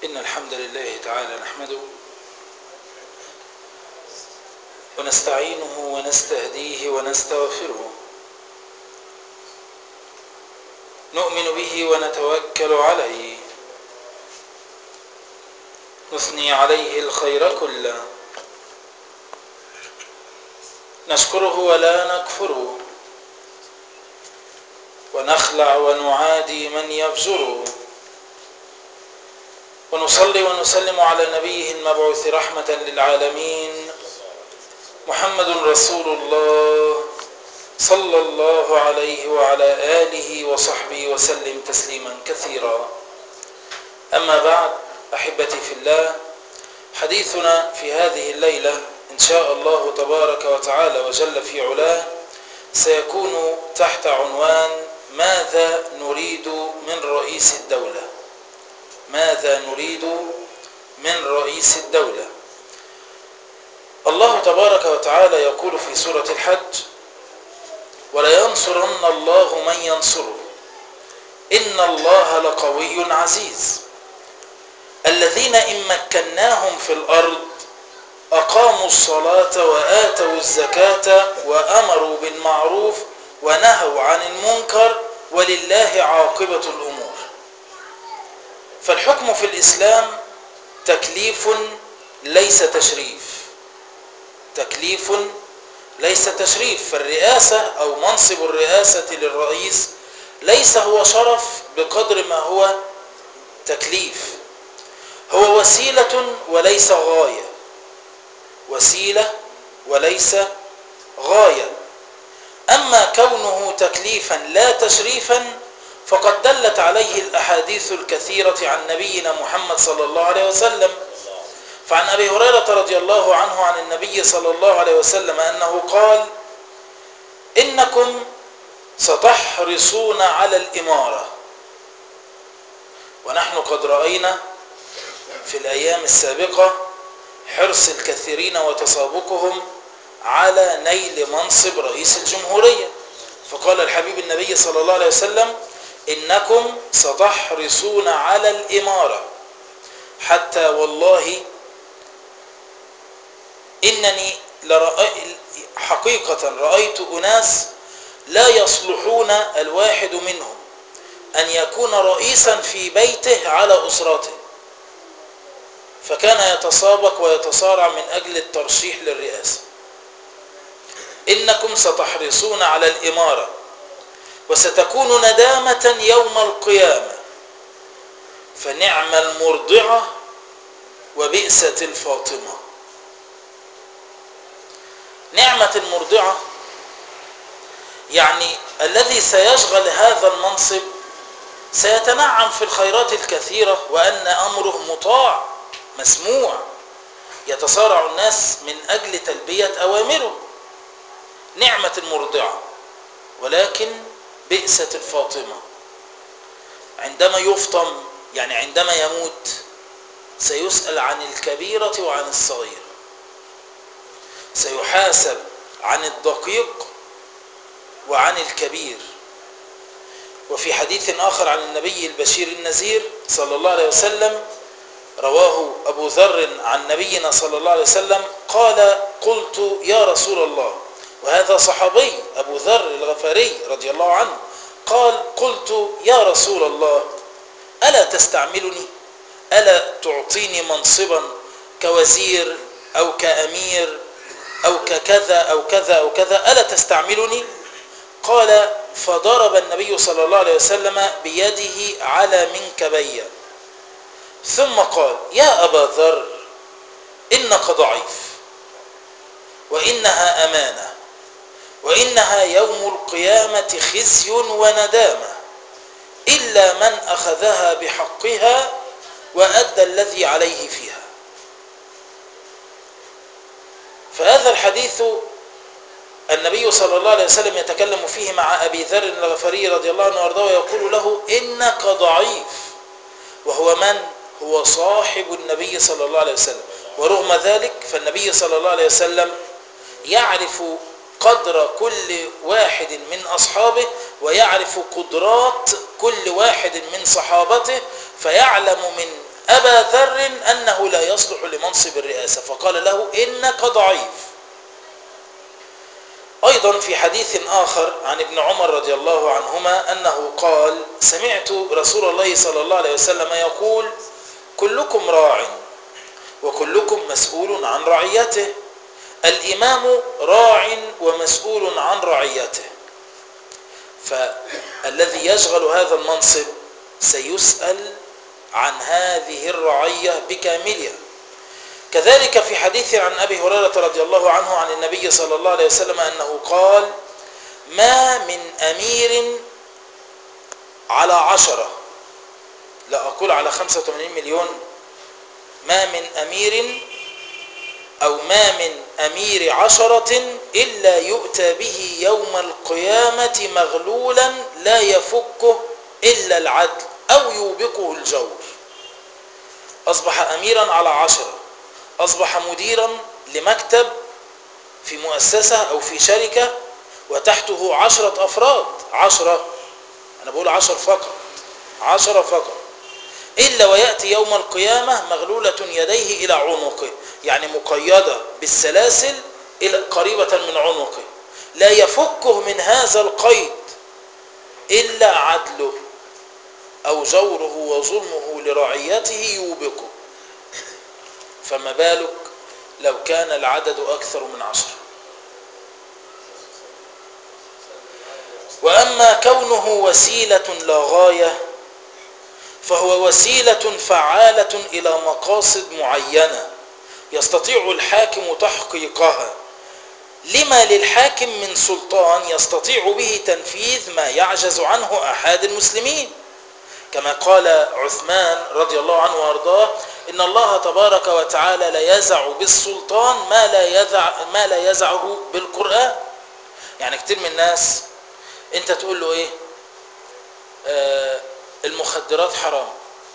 إن الحمد لله تعالى نحمده ونستعينه ونستهديه ونستغفره نؤمن به ونتوكل عليه نثني عليه الخير كله نشكره ولا نكفره ونخلع ونعادي من يفجره ونصلي ونسلم على نبيه المبعوث رحمة للعالمين محمد رسول الله صلى الله عليه وعلى آله وصحبه وسلم تسليما كثيرا أما بعد أحبتي في الله حديثنا في هذه الليلة إن شاء الله تبارك وتعالى وجل في علاه سيكون تحت عنوان ماذا نريد من رئيس الدولة ماذا نريد من رئيس الدولة الله تبارك وتعالى يقول في سورة الحج ولينصرن الله من ينصره إن الله لقوي عزيز الذين إن مكناهم في الأرض أقاموا الصلاة وآتوا الزكاة وأمروا بالمعروف ونهوا عن المنكر ولله عاقبة الأمور فالحكم في الإسلام تكليف ليس تشريف تكليف ليس تشريف فالرئاسة أو منصب الرئاسة للرئيس ليس هو شرف بقدر ما هو تكليف هو وسيلة وليس غاية وسيلة وليس غاية أما كونه تكليفا لا تشريفا فقد دلت عليه الأحاديث الكثيرة عن نبينا محمد صلى الله عليه وسلم فعن أبي هريرة رضي الله عنه عن النبي صلى الله عليه وسلم أنه قال إنكم ستحرصون على الإمارة ونحن قد رأينا في الأيام السابقة حرص الكثيرين وتسابقهم على نيل منصب رئيس الجمهورية فقال الحبيب النبي صلى الله عليه وسلم إنكم ستحرصون على الإمارة حتى والله إنني لرأي حقيقة رأيت أناس لا يصلحون الواحد منهم أن يكون رئيسا في بيته على أسرته فكان يتسابق ويتصارع من أجل الترشيح للرئاسة إنكم ستحرصون على الإمارة وستكون ندامة يوم القيامة فنعم المرضعة وبئسة الفاطمة نعمة المرضعة يعني الذي سيشغل هذا المنصب سيتنعم في الخيرات الكثيرة وأن أمره مطاع مسموع يتصارع الناس من أجل تلبية أوامره نعمة المرضعة ولكن بئسة الفاطمة عندما يفطم يعني عندما يموت سيسأل عن الكبيرة وعن الصغيرة سيحاسب عن الدقيق وعن الكبير وفي حديث آخر عن النبي البشير النذير صلى الله عليه وسلم رواه أبو ذر عن نبينا صلى الله عليه وسلم قال قلت يا رسول الله وهذا صحابي أبو ذر الغفاري رضي الله عنه قال قلت يا رسول الله ألا تستعملني ألا تعطيني منصبا كوزير أو كأمير أو ككذا أو كذا أو كذا ألا تستعملني قال فضرب النبي صلى الله عليه وسلم بيده على منكبي ثم قال يا أبا ذر إنك ضعيف وإنها أمانة وإنها يوم القيامة خزي وندامة إلا من أخذها بحقها وأدى الذي عليه فيها فهذا الحديث النبي صلى الله عليه وسلم يتكلم فيه مع أبي ذر الغفاري رضي الله عنه وارضاه ويقول له إنك ضعيف وهو من؟ هو صاحب النبي صلى الله عليه وسلم ورغم ذلك فالنبي صلى الله عليه وسلم يعرف قدر كل واحد من أصحابه ويعرف قدرات كل واحد من صحابته فيعلم من أبا ذر أنه لا يصلح لمنصب الرئاسة فقال له إنك ضعيف أيضا في حديث آخر عن ابن عمر رضي الله عنهما أنه قال سمعت رسول الله صلى الله عليه وسلم يقول كلكم راع وكلكم مسؤول عن رعيته الإمام راع ومسؤول عن رعيته فالذي يشغل هذا المنصب سيسأل عن هذه الرعية بكاملها كذلك في حديث عن أبي هريرة رضي الله عنه عن النبي صلى الله عليه وسلم أنه قال ما من أمير على عشرة لا أقول على 85 مليون ما من أمير أو ما من أمير عشرة إلا يؤتى به يوم القيامة مغلولا لا يفكه إلا العدل أو يوبقه الجور أصبح أميرا على عشرة أصبح مديرا لمكتب في مؤسسة أو في شركة وتحته عشرة أفراد عشرة أنا بقول عشر فقط عشرة فقط إلا ويأتي يوم القيامة مغلولة يديه إلى عنقه يعني مقيدة بالسلاسل إلى قريبة من عنقه لا يفكه من هذا القيد إلا عدله أو جوره وظلمه لرعيته يوبقه فما بالك لو كان العدد أكثر من عشر وأما كونه وسيلة لا غاية فهو وسيلة فعالة إلى مقاصد معينة يستطيع الحاكم تحقيقها لما للحاكم من سلطان يستطيع به تنفيذ ما يعجز عنه أحد المسلمين كما قال عثمان رضي الله عنه وارضاه إن الله تبارك وتعالى لا يزع بالسلطان ما لا يزع ما لا يزعه بالقرآن يعني كتير من الناس انت تقول له ايه آه المخدرات حرام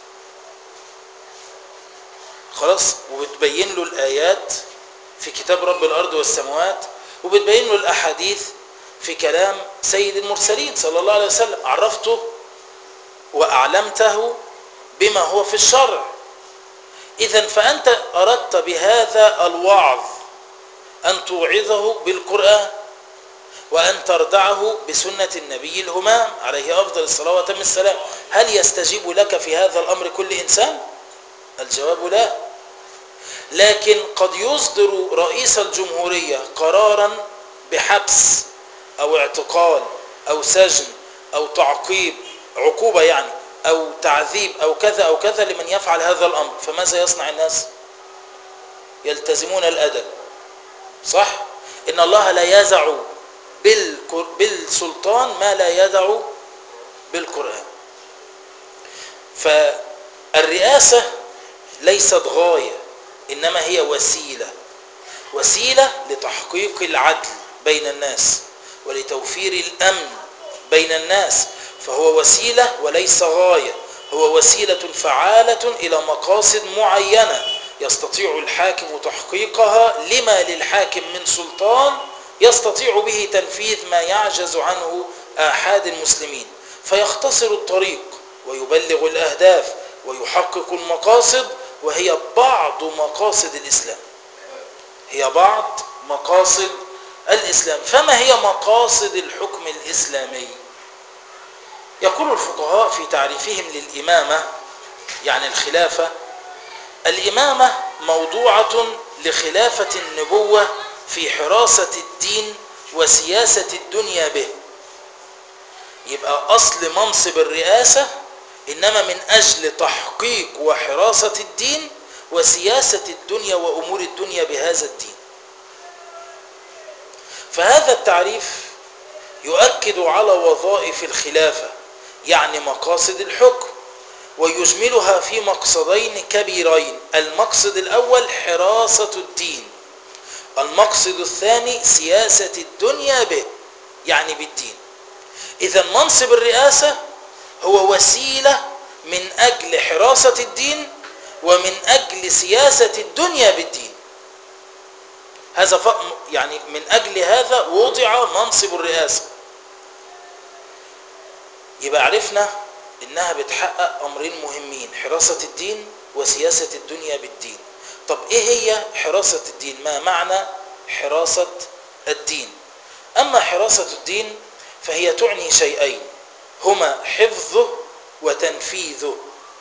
خلاص وبتبين له الآيات في كتاب رب الأرض والسماوات وبتبين له الأحاديث في كلام سيد المرسلين صلى الله عليه وسلم عرفته وأعلمته بما هو في الشرع إذا فأنت أردت بهذا الوعظ أن توعظه بالقرآن وأن تردعه بسنة النبي الهمام عليه أفضل الصلاة وتم السلام هل يستجيب لك في هذا الأمر كل إنسان؟ الجواب لا لكن قد يصدر رئيس الجمهورية قرارا بحبس أو اعتقال أو سجن أو تعقيب عقوبة يعني أو تعذيب أو كذا أو كذا لمن يفعل هذا الأمر فماذا يصنع الناس يلتزمون الأدب صح إن الله لا يزع بالسلطان ما لا يدع بالقرآن فالرئاسة ليست غاية إنما هي وسيلة وسيلة لتحقيق العدل بين الناس ولتوفير الأمن بين الناس فهو وسيلة وليس غاية هو وسيلة فعالة إلى مقاصد معينة يستطيع الحاكم تحقيقها لما للحاكم من سلطان يستطيع به تنفيذ ما يعجز عنه آحاد المسلمين فيختصر الطريق ويبلغ الأهداف ويحقق المقاصد وهي بعض مقاصد الإسلام هي بعض مقاصد الإسلام فما هي مقاصد الحكم الإسلامي يقول الفقهاء في تعريفهم للإمامة يعني الخلافة الإمامة موضوعة لخلافة النبوة في حراسة الدين وسياسة الدنيا به يبقى أصل منصب الرئاسة إنما من أجل تحقيق وحراسة الدين وسياسة الدنيا وأمور الدنيا بهذا الدين فهذا التعريف يؤكد على وظائف الخلافة يعني مقاصد الحكم ويجملها في مقصدين كبيرين المقصد الأول حراسة الدين المقصد الثاني سياسة الدنيا به يعني بالدين إذا منصب الرئاسة هو وسيلة من أجل حراسة الدين ومن أجل سياسة الدنيا بالدين هذا ف... يعني من أجل هذا وضع منصب الرئاسة يبقى عرفنا إنها بتحقق أمرين مهمين حراسة الدين وسياسة الدنيا بالدين طب إيه هي حراسة الدين ما معنى حراسة الدين أما حراسة الدين فهي تعني شيئين هما حفظه وتنفيذه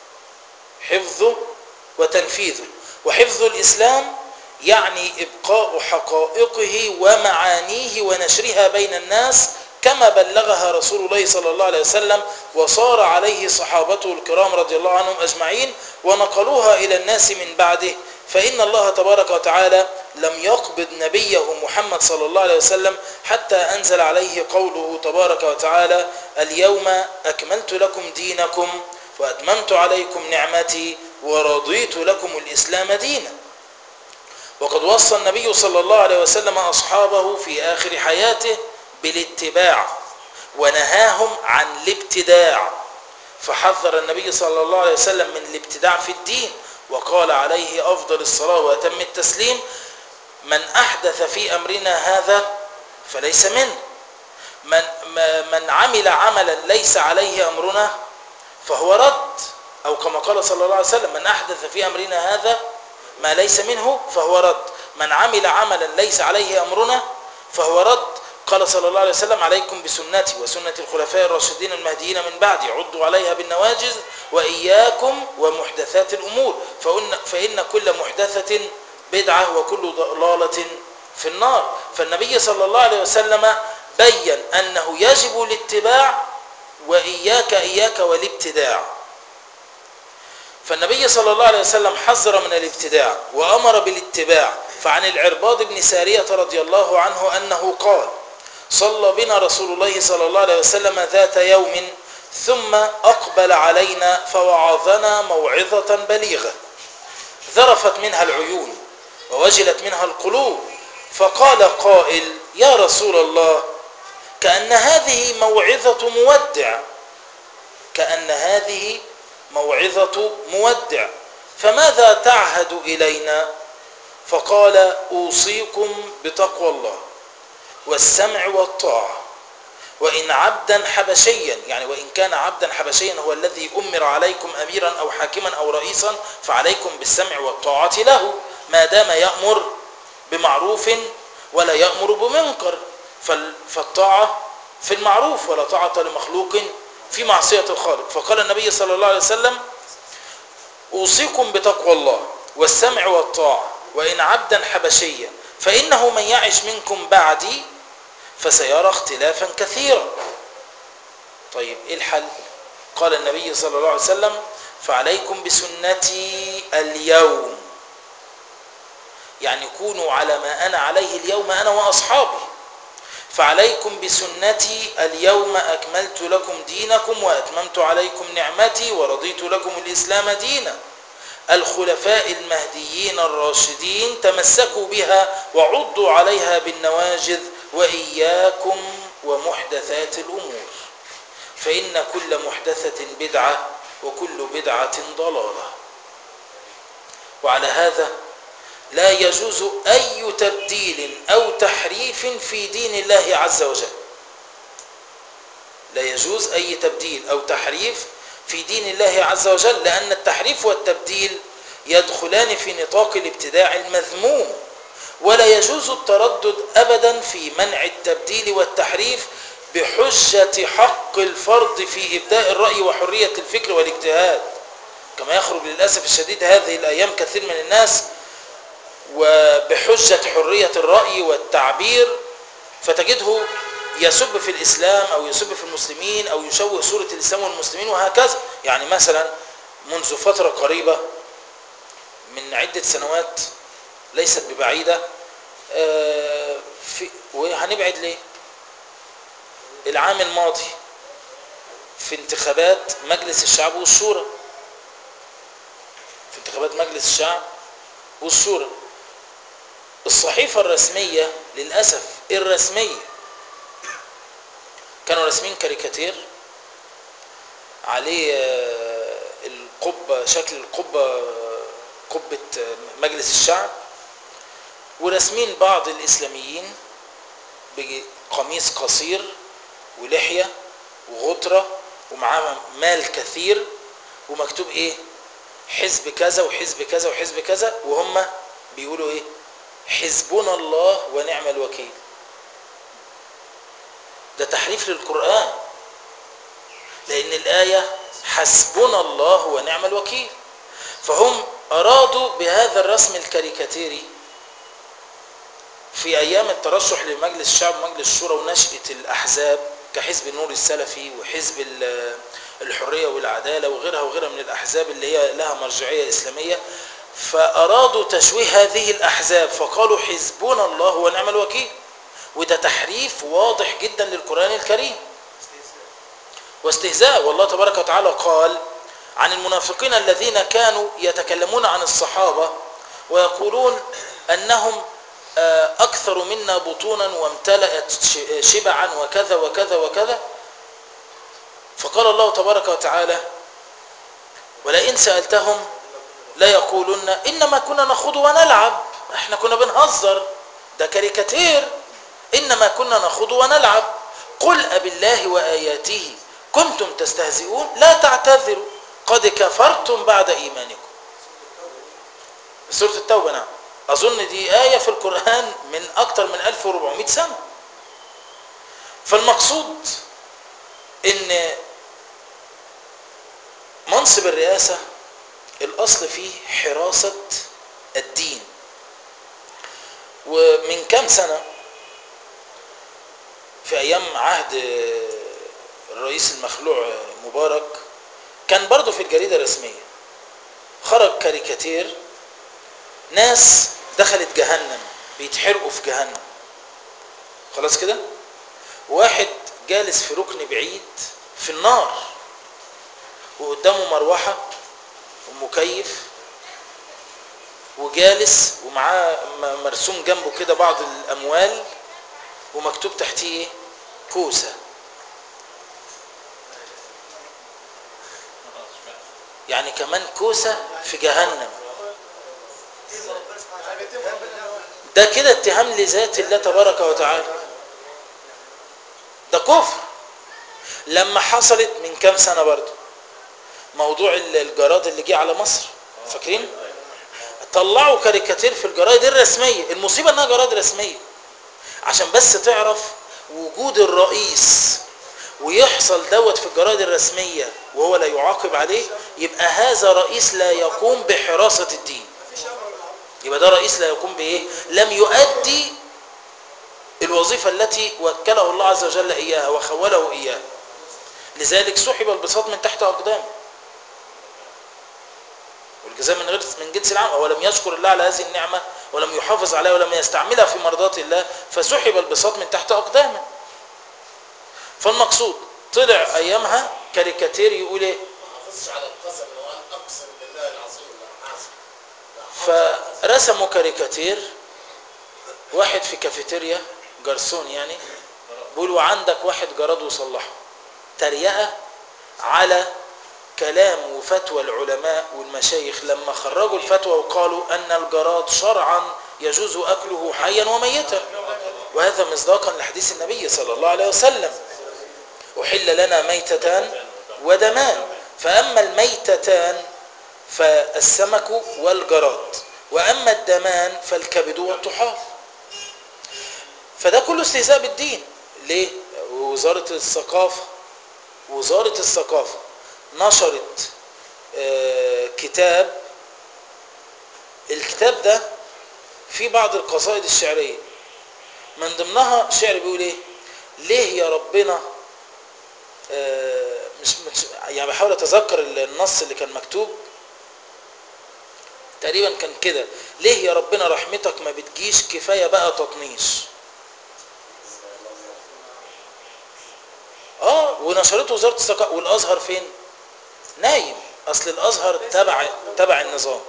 حفظه وتنفيذه وحفظ الإسلام يعني إبقاء حقائقه ومعانيه ونشرها بين الناس كما بلغها رسول الله صلى الله عليه وسلم وصار عليه صحابته الكرام رضي الله عنهم أجمعين ونقلوها إلى الناس من بعده فإن الله تبارك وتعالى لم يقبض نبيه محمد صلى الله عليه وسلم حتى أنزل عليه قوله تبارك وتعالى اليوم أكملت لكم دينكم وأتممت عليكم نعمتي ورضيت لكم الإسلام دينا وقد وصى النبي صلى الله عليه وسلم أصحابه في آخر حياته بالاتباع ونهاهم عن الابتداع فحذر النبي صلى الله عليه وسلم من الابتداع في الدين وقال عليه أفضل الصلاة وأتم التسليم من أحدث في أمرنا هذا فليس منه من, من عمل عملا ليس عليه أمرنا فهو رد أو كما قال صلى الله عليه وسلم من أحدث في أمرنا هذا ما ليس منه فهو رد من عمل عملا ليس عليه أمرنا فهو رد قال صلى الله عليه وسلم عليكم بسنتي وسنة الخلفاء الراشدين المهديين من بعدي عضوا عليها بالنواجز وإياكم ومحدثات الأمور فإن, فإن كل محدثة بدعة وكل ضلالة في النار فالنبي صلى الله عليه وسلم بين أنه يجب الاتباع وإياك إياك والابتداع فالنبي صلى الله عليه وسلم حذر من الابتداع وأمر بالاتباع فعن العرباض بن سارية رضي الله عنه أنه قال صلى بنا رسول الله صلى الله عليه وسلم ذات يوم ثم أقبل علينا فوعظنا موعظة بليغة ذرفت منها العيون ووجلت منها القلوب فقال قائل يا رسول الله كأن هذه موعظة مودع كأن هذه موعظة مودع فماذا تعهد إلينا فقال أوصيكم بتقوى الله والسمع والطاعة وإن عبدا حبشيا يعني وإن كان عبدا حبشيا هو الذي أمر عليكم أميرا أو حاكما أو رئيسا فعليكم بالسمع والطاعة له ما دام يأمر بمعروف ولا يأمر بمنكر فالطاعة في المعروف ولا طاعة لمخلوق في معصية الخالق فقال النبي صلى الله عليه وسلم أوصيكم بتقوى الله والسمع والطاعة وإن عبدا حبشيا فإنه من يعش منكم بعدي فسيرى اختلافا كثيرا طيب إيه الحل قال النبي صلى الله عليه وسلم فعليكم بسنتي اليوم يعني كونوا على ما أنا عليه اليوم أنا وأصحابي فعليكم بسنتي اليوم أكملت لكم دينكم وأتممت عليكم نعمتي ورضيت لكم الإسلام دينا الخلفاء المهديين الراشدين تمسكوا بها وعضوا عليها بالنواجذ وإياكم ومحدثات الأمور فإن كل محدثة بدعة وكل بدعة ضلالة وعلى هذا لا يجوز أي تبديل أو تحريف في دين الله عز وجل لا يجوز أي تبديل أو تحريف في دين الله عز وجل لأن التحريف والتبديل يدخلان في نطاق الابتداع المذموم ولا يجوز التردد أبدا في منع التبديل والتحريف بحجة حق الفرد في إبداء الرأي وحرية الفكر والاجتهاد كما يخرج للأسف الشديد هذه الأيام كثير من الناس وبحجة حرية الرأي والتعبير فتجده يسب في الإسلام أو يسب في المسلمين أو يشوه صورة الإسلام والمسلمين وهكذا يعني مثلا منذ فترة قريبة من عدة سنوات ليست ببعيدة في وهنبعد ليه العام الماضي في انتخابات مجلس الشعب والشورى في انتخابات مجلس الشعب والشورى الصحيفة الرسمية للأسف الرسمية كانوا راسمين كاريكاتير عليه القبة شكل القبة قبة مجلس الشعب ورسمين بعض الإسلاميين بقميص قصير ولحية وغطرة ومعاه مال كثير ومكتوب ايه حزب كذا وحزب كذا وحزب كذا وهم بيقولوا ايه حزبنا الله ونعم الوكيل ده تحريف للقرآن لأن الآية حسبنا الله ونعم الوكيل فهم أرادوا بهذا الرسم الكاريكاتيري في أيام الترشح لمجلس الشعب ومجلس الشورى ونشأة الأحزاب كحزب النور السلفي وحزب الحرية والعدالة وغيرها وغيرها من الأحزاب اللي هي لها مرجعية إسلامية فأرادوا تشويه هذه الأحزاب فقالوا حزبنا الله ونعم الوكيل وده تحريف واضح جدا للقرآن الكريم واستهزاء والله تبارك وتعالى قال عن المنافقين الذين كانوا يتكلمون عن الصحابة ويقولون أنهم أكثر منا بطونا وامتلأت شبعا وكذا وكذا وكذا فقال الله تبارك وتعالى ولئن سألتهم لا يقولون إنما كنا نخوض ونلعب احنا كنا بنهزر ده كاريكاتير إنما كنا نخوض ونلعب قل أبالله وآياته كنتم تستهزئون لا تعتذروا قد كفرتم بعد إيمانكم سورة التوبة نعم أظن دي آية في القرآن من أكثر من 1400 سنة فالمقصود إن منصب الرئاسة الأصل فيه حراسة الدين ومن كام سنة في أيام عهد الرئيس المخلوع مبارك كان برضه في الجريدة الرسمية خرج كاريكاتير ناس دخلت جهنم بيتحرقوا في جهنم خلاص كده واحد جالس في ركن بعيد في النار وقدامه مروحة ومكيف وجالس ومعاه مرسوم جنبه كده بعض الأموال ومكتوب تحتيه ايه كوسة يعني كمان كوسة في جهنم ده كده اتهام لذات الله تبارك وتعالى ده كفر لما حصلت من كام سنة برضو موضوع الجراد اللي جه على مصر فاكرين طلعوا كاريكاتير في الجرايد الرسمية المصيبة انها جرايد رسمية عشان بس تعرف وجود الرئيس ويحصل دوت في الجرائد الرسمية وهو لا يعاقب عليه يبقى هذا رئيس لا يقوم بحراسة الدين يبقى ده رئيس لا يقوم بايه لم يؤدي الوظيفة التي وكله الله عز وجل إياها وخوله إياها لذلك سحب البساط من تحت أقدامه والجزاء من غير من جنس العمل ولم يشكر الله على هذه النعمة ولم يحافظ عليها ولم يستعملها في مرضات الله فسحب البساط من تحت أقدامه فالمقصود طلع أيامها كاريكاتير يقول ايه حافظش على القسم وان اقسم بالله العظيم لا حاسب فرسموا كاريكاتير واحد في كافيتيريا جرسون يعني بيقول وعندك واحد جراد وصلحه تريقة على كلام وفتوى العلماء والمشايخ لما خرجوا الفتوى وقالوا أن الجراد شرعا يجوز أكله حيا وميتا وهذا مصداقا لحديث النبي صلى الله عليه وسلم أحل لنا ميتتان ودمان فأما الميتتان فالسمك والجراد وأما الدمان فالكبد والطحال فده كله استهزاء بالدين ليه؟ وزارة الثقافة وزارة الثقافة نشرت آه كتاب الكتاب ده فيه بعض القصائد الشعرية من ضمنها شعر بيقول ايه ليه يا ربنا آه مش, مش يعني بحاول اتذكر النص اللي كان مكتوب تقريبا كان كده ليه يا ربنا رحمتك ما بتجيش كفاية بقى تطنيش اه ونشرته وزارة الثقافة والازهر فين نايم اصل الازهر تبع تبع النظام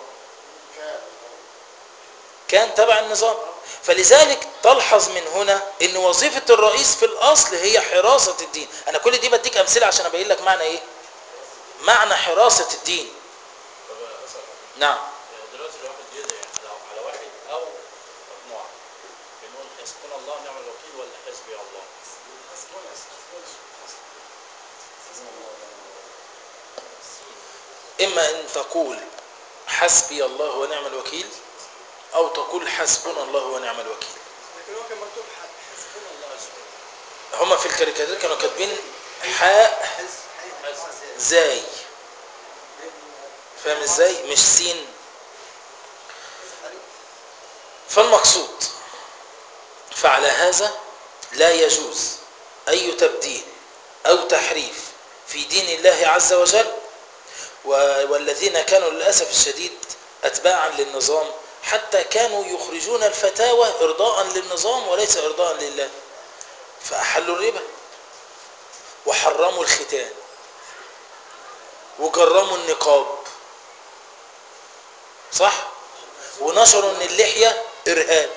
كان تبع النظام فلذلك تلحظ من هنا ان وظيفة الرئيس في الاصل هي حراسة الدين انا كل دي بديك امثلة عشان ابين لك معنى ايه معنى حراسة الدين طب يا أسف نعم يعني دلوقتي الواحد يدعي على على واحد او مجموعه بنقول حسبنا الله ونعم الوكيل ولا حسبي الله؟ إما أن تقول حسبي الله ونعم الوكيل أو تقول حسبنا الله ونعم الوكيل لكن هو كان مكتوب ح- حسبنا الله سبحانه هما في الكاريكاتير كانوا كاتبين حاء زاي فاهم ازاي مش سين فالمقصود فعلى هذا لا يجوز أي تبديل أو تحريف في دين الله عز وجل و- والذين كانوا للأسف الشديد أتباعا للنظام حتى كانوا يخرجون الفتاوى إرضاء للنظام وليس إرضاء لله فأحلوا الربا وحرموا الختان وجرموا النقاب صح ونشروا ان اللحية ارهاب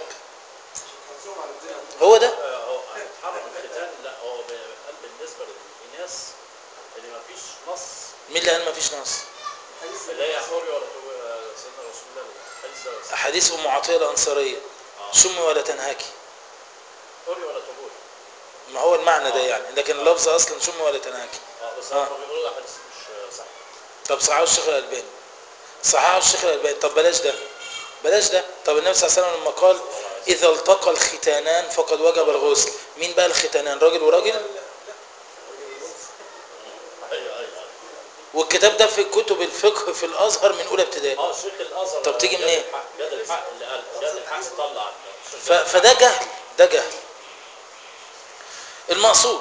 هو ده آه، هو حرم الختان لا هو ب- قال بالنسبه للاناث اللي ما فيش نص مين اللي قال ما فيش نص اللي هي حوري ولا تو- آه، سيدنا رسول الله الحديث ده بس احاديث ام عطيه الانصاريه شمي ولا تنهكي حوري ولا تبوري ما هو المعنى ده يعني لكن اللفظ اصلا شمي ولا تنهكي اه بس آه. هم بيقولوا ده حديث مش آه، صح طب صححه الشيخ الالباني صححه الشيخ الالباني طب بلاش ده بلاش ده طب النبي صلى الله عليه وسلم لما قال اذا التقى الختانان فقد وجب الغسل مين بقى الختانان راجل وراجل ايوه ايوه والكتاب ده في كتب الفقه في الازهر من اولى ابتدائي اه شيخ الازهر طب تيجي جاد منين؟ الحق جاد الحق اللي قال جاد الحق طلع ف- فده جهل ده جهل المقصود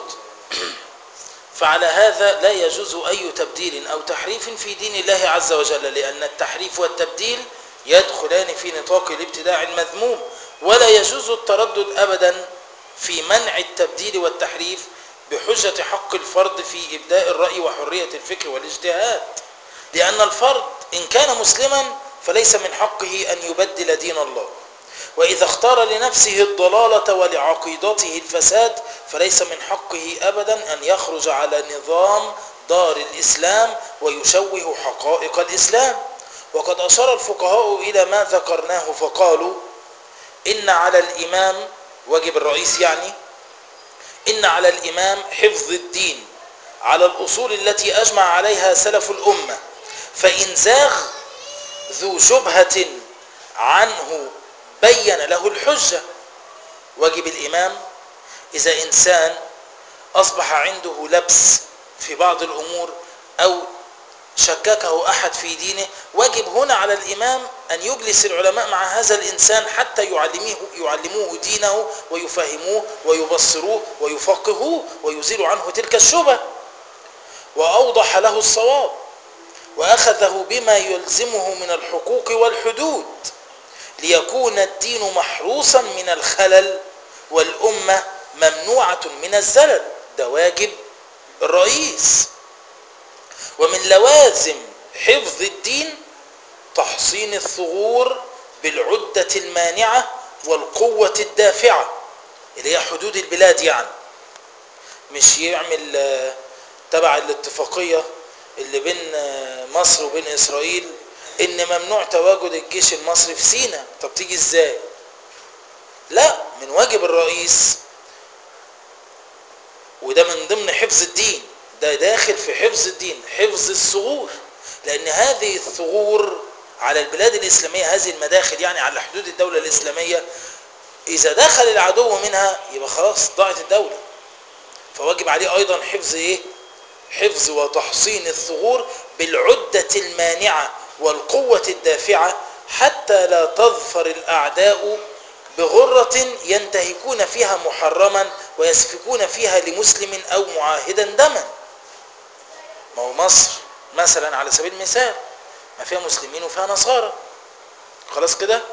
فعلى هذا لا يجوز أي تبديل أو تحريف في دين الله عز وجل لأن التحريف والتبديل يدخلان في نطاق الابتداع المذموم ولا يجوز التردد أبدا في منع التبديل والتحريف بحجة حق الفرد في إبداء الرأي وحرية الفكر والاجتهاد لأن الفرد إن كان مسلما فليس من حقه أن يبدل دين الله وإذا اختار لنفسه الضلالة ولعقيدته الفساد فليس من حقه أبدا أن يخرج على نظام دار الإسلام ويشوه حقائق الإسلام وقد أشار الفقهاء إلى ما ذكرناه فقالوا إن على الإمام واجب الرئيس يعني إن على الإمام حفظ الدين على الأصول التي أجمع عليها سلف الأمة فإن زاغ ذو شبهة عنه بين له الحجة واجب الإمام إذا إنسان أصبح عنده لبس في بعض الأمور أو شككه أحد في دينه واجب هنا على الإمام أن يجلس العلماء مع هذا الإنسان حتى يعلموه, يعلموه دينه ويفهموه ويبصروه ويفقهوه ويزيل عنه تلك الشبه وأوضح له الصواب وأخذه بما يلزمه من الحقوق والحدود ليكون الدين محروسا من الخلل والأمة ممنوعة من الزلل ده واجب الرئيس ومن لوازم حفظ الدين تحصين الثغور بالعدة المانعة والقوة الدافعة اللي هي حدود البلاد يعني مش يعمل آه، تبع الاتفاقية اللي بين آه، مصر وبين إسرائيل إن ممنوع تواجد الجيش المصري في سيناء طب تيجي إزاي لا من واجب الرئيس وده من ضمن حفظ الدين ده داخل في حفظ الدين حفظ الثغور لأن هذه الثغور على البلاد الإسلامية هذه المداخل يعني على حدود الدولة الإسلامية إذا دخل العدو منها يبقى خلاص ضاعت الدولة فواجب عليه أيضا حفظ إيه؟ حفظ وتحصين الثغور بالعدة المانعة والقوة الدافعة حتى لا تظفر الأعداء بغرة ينتهكون فيها محرما ويسفكون فيها لمسلم أو معاهدا دما ما هو مصر مثلا على سبيل المثال ما فيها مسلمين وفيها نصارى خلاص كده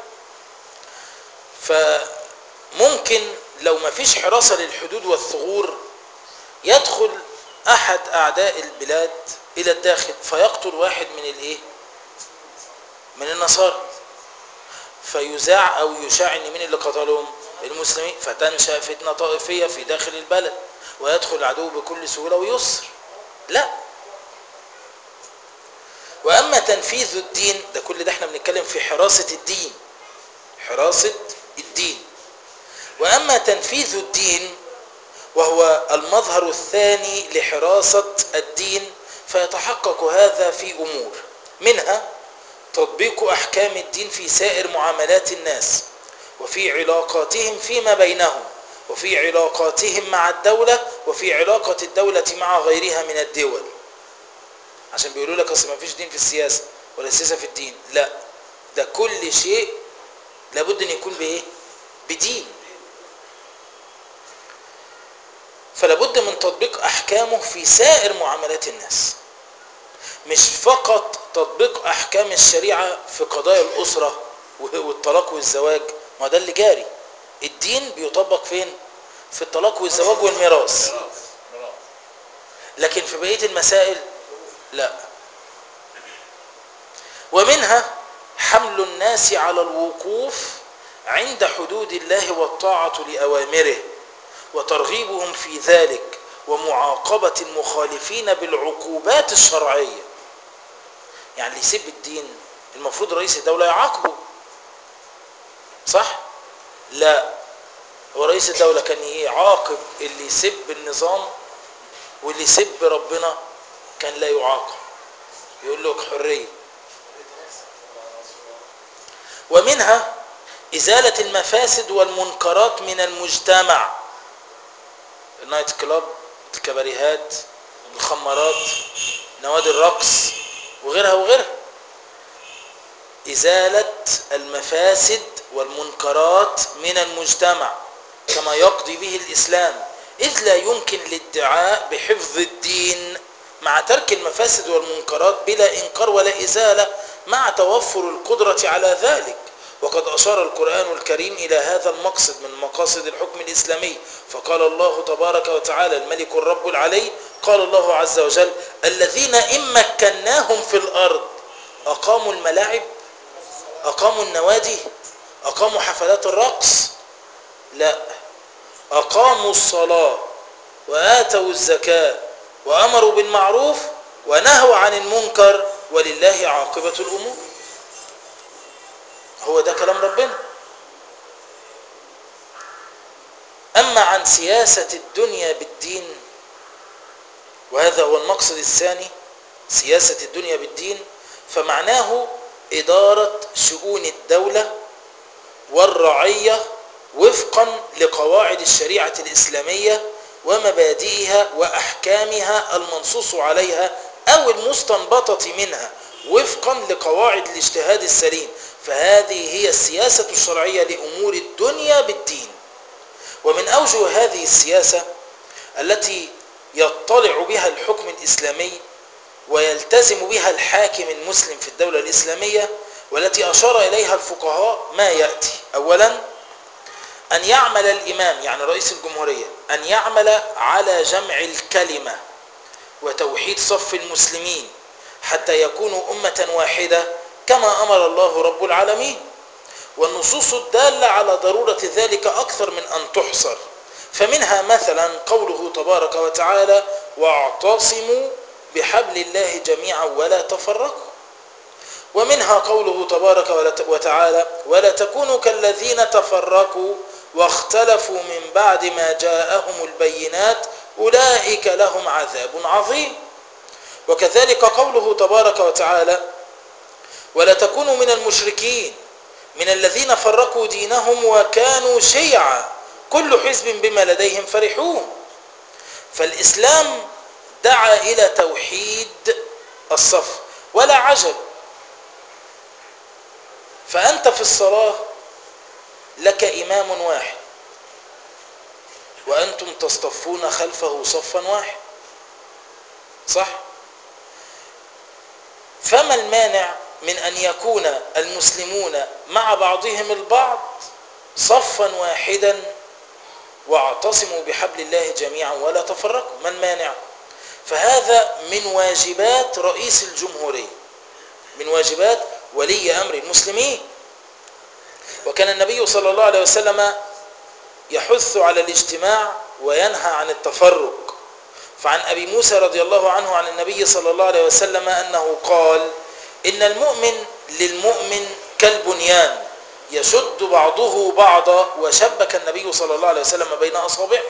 فممكن لو ما فيش حراسة للحدود والثغور يدخل أحد أعداء البلاد إلى الداخل فيقتل واحد من الإيه من النصارى فيذاع أو يشاع إن مين اللي قتلهم المسلمين فتنشأ فتنة طائفية في داخل البلد ويدخل العدو بكل سهولة ويسر لا وأما تنفيذ الدين ده كل ده احنا بنتكلم في حراسة الدين حراسة الدين وأما تنفيذ الدين وهو المظهر الثاني لحراسة الدين فيتحقق هذا في أمور منها تطبيق أحكام الدين في سائر معاملات الناس وفي علاقاتهم فيما بينهم وفي علاقاتهم مع الدولة وفي علاقة الدولة مع غيرها من الدول عشان بيقولوا لك اصل ما فيش دين في السياسة ولا السياسة في الدين لا ده كل شيء لابد ان يكون بايه بدين فلابد من تطبيق احكامه في سائر معاملات الناس مش فقط تطبيق احكام الشريعه في قضايا الاسره والطلاق والزواج ما ده اللي جاري الدين بيطبق فين في الطلاق والزواج والميراث ميراث ميراث لكن في بقيه المسائل لا ومنها حمل الناس على الوقوف عند حدود الله والطاعه لاوامره وترغيبهم في ذلك ومعاقبه المخالفين بالعقوبات الشرعيه يعني اللي يسب الدين المفروض رئيس الدوله يعاقبه صح لا هو رئيس الدوله كان يعاقب اللي يسب النظام واللي يسب ربنا كان لا يعاقب يقول لك حريه ومنها ازاله المفاسد والمنكرات من المجتمع النايت كلاب الكباريهات الخمارات نوادي الرقص وغيرها وغيرها إزالة المفاسد والمنكرات من المجتمع كما يقضي به الإسلام إذ لا يمكن الادعاء بحفظ الدين مع ترك المفاسد والمنكرات بلا إنكار ولا إزالة مع توفر القدرة على ذلك وقد أشار القرآن الكريم إلى هذا المقصد من مقاصد الحكم الإسلامي فقال الله تبارك وتعالى الملك الرب العلي قال الله عز وجل الذين إن مكناهم في الأرض أقاموا الملاعب أقاموا النوادي أقاموا حفلات الرقص لا أقاموا الصلاة وآتوا الزكاة وأمروا بالمعروف ونهوا عن المنكر ولله عاقبة الأمور هو ده كلام ربنا أما عن سياسة الدنيا بالدين وهذا هو المقصد الثاني سياسة الدنيا بالدين فمعناه إدارة شؤون الدولة والرعية وفقا لقواعد الشريعة الإسلامية ومبادئها وأحكامها المنصوص عليها أو المستنبطة منها وفقا لقواعد الاجتهاد السليم فهذه هي السياسة الشرعية لأمور الدنيا بالدين ومن أوجه هذه السياسة التي يطلع بها الحكم الإسلامي ويلتزم بها الحاكم المسلم في الدولة الإسلامية والتي أشار إليها الفقهاء ما يأتي أولا أن يعمل الإمام يعني رئيس الجمهورية أن يعمل على جمع الكلمة وتوحيد صف المسلمين حتى يكونوا أمة واحدة كما أمر الله رب العالمين والنصوص الدالة على ضرورة ذلك أكثر من أن تحصر فمنها مثلا قوله تبارك وتعالى واعتصموا بحبل الله جميعا ولا تفرقوا ومنها قوله تبارك وتعالى ولا تكونوا كالذين تفرقوا واختلفوا من بعد ما جاءهم البينات أولئك لهم عذاب عظيم وكذلك قوله تبارك وتعالى ولا تكونوا من المشركين من الذين فرقوا دينهم وكانوا شيعا كل حزب بما لديهم فرحون فالإسلام دعا إلى توحيد الصف ولا عجب فأنت في الصلاة لك إمام واحد وأنتم تصطفون خلفه صفا واحد صح فما المانع من أن يكون المسلمون مع بعضهم البعض صفا واحدا واعتصموا بحبل الله جميعا ولا تفرقوا ما المانع فهذا من واجبات رئيس الجمهورية من واجبات ولي أمر المسلمين وكان النبي صلى الله عليه وسلم يحث على الاجتماع وينهى عن التفرق فعن أبي موسى رضي الله عنه عن النبي صلى الله عليه وسلم أنه قال إن المؤمن للمؤمن كالبنيان يشد بعضه بعضا وشبك النبي صلى الله عليه وسلم بين أصابعه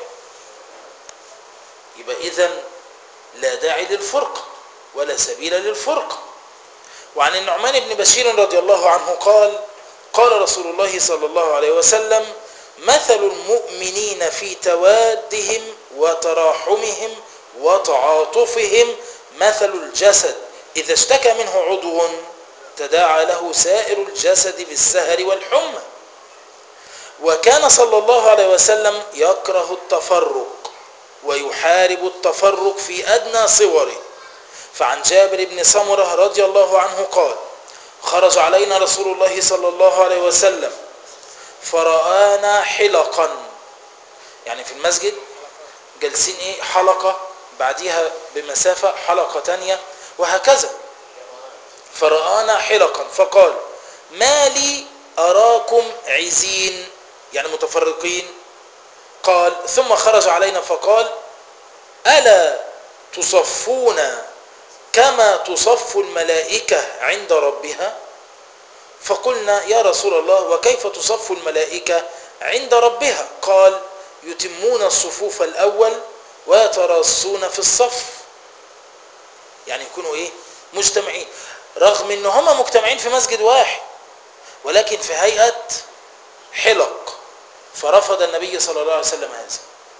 يبقى إذن لا داعي للفرقة ولا سبيل للفرقة وعن النعمان بن بشير رضي الله عنه قال قال رسول الله صلى الله عليه وسلم مثل المؤمنين في توادهم وتراحمهم وتعاطفهم مثل الجسد إذا اشتكى منه عضو تداعى له سائر الجسد بالسهر والحمى وكان صلى الله عليه وسلم يكره التفرق ويحارب التفرق في أدنى صوره فعن جابر بن سمرة رضي الله عنه قال خرج علينا رسول الله صلى الله عليه وسلم فرآنا حلقا يعني في المسجد جالسين ايه حلقة بعديها بمسافة حلقة تانية وهكذا فرآنا حلقا فقال ما لي أراكم عزين يعني متفرقين قال ثم خرج علينا فقال ألا تصفون كما تصف الملائكة عند ربها فقلنا يا رسول الله وكيف تصف الملائكة عند ربها قال يتمون الصفوف الأول ويترصون في الصف يعني يكونوا ايه مجتمعين رغم ان هم مجتمعين في مسجد واحد ولكن في هيئة حلق فرفض النبي صلى الله عليه وسلم هذا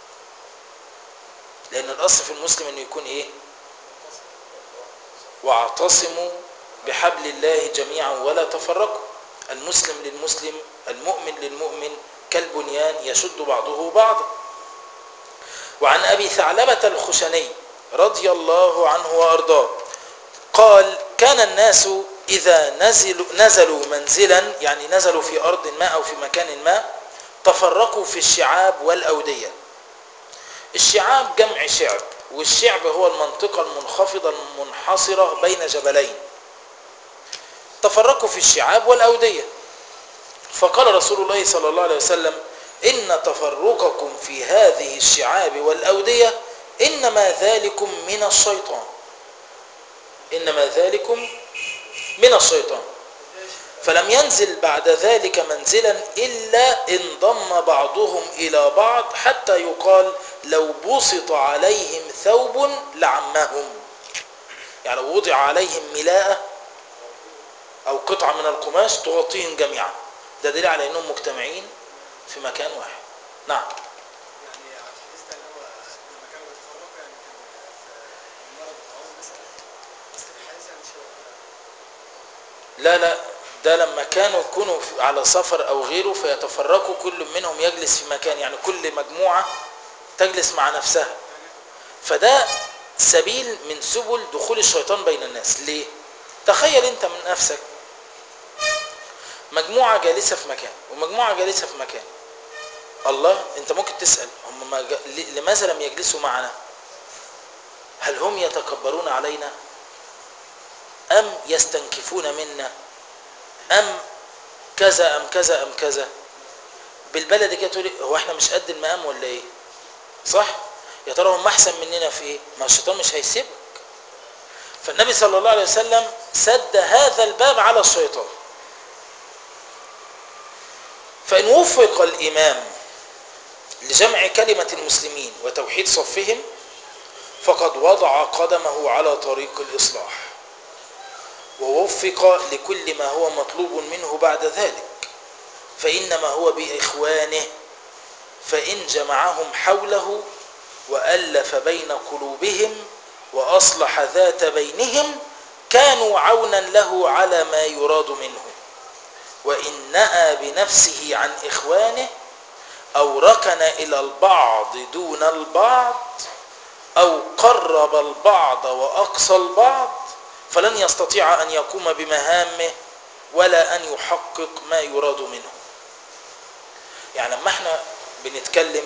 لأن الأصل في المسلم أنه يكون إيه واعتصموا بحبل الله جميعا ولا تفرقوا المسلم للمسلم المؤمن للمؤمن كالبنيان يشد بعضه بعضا وعن أبي ثعلبة الخشني رضي الله عنه وأرضاه قال كان الناس إذا نزلوا, نزلوا منزلا يعني نزلوا في أرض ما أو في مكان ما تفرقوا في الشعاب والأودية الشعاب جمع شعب والشعب هو المنطقة المنخفضة المنحصرة بين جبلين تفرقوا في الشعاب والأودية فقال رسول الله صلى الله عليه وسلم إن تفرقكم في هذه الشعاب والأودية إنما ذلكم من الشيطان إنما ذلكم من الشيطان فلم ينزل بعد ذلك منزلا إلا انضم بعضهم إلى بعض حتى يقال لو بسط عليهم ثوب لعمهم يعني لو وضع عليهم ملاءة أو قطعة من القماش تغطيهم جميعا ده دليل على أنهم مجتمعين في مكان واحد نعم يعني على الحديث ده اللي هو لما كانوا بيتفرقوا يعني كان في مرض الطاعون مثلا بس في الحديث يعني مش هو كده لا لا ده لما كانوا يكونوا في- على سفر أو غيره فيتفرقوا كل منهم يجلس في مكان يعني كل مجموعة تجلس مع نفسها فده سبيل من سبل دخول الشيطان بين الناس ليه تخيل انت من نفسك مجموعة جالسة في مكان ومجموعة جالسة في مكان الله انت ممكن تسأل هم ما جا- ل- لماذا لم يجلسوا معنا هل هم يتكبرون علينا أم يستنكفون منا أم كذا أم كذا أم كذا بالبلد كده تقولي هو احنا مش قد المقام ولا ايه صح يا ترى هم احسن مننا في ايه ما الشيطان مش هيسيبك فالنبي صلى الله عليه وسلم سد هذا الباب على الشيطان فإن وفق الإمام لجمع كلمة المسلمين وتوحيد صفهم فقد وضع قدمه على طريق الإصلاح ووفق لكل ما هو مطلوب منه بعد ذلك فإنما هو بإخوانه فإن جمعهم حوله وألف بين قلوبهم وأصلح ذات بينهم كانوا عونا له على ما يراد منه وإن نأى بنفسه عن إخوانه أو ركن إلى البعض دون البعض أو قرب البعض وأقصى البعض فلن يستطيع أن يقوم بمهامه ولا أن يحقق ما يراد منه يعني لما احنا بنتكلم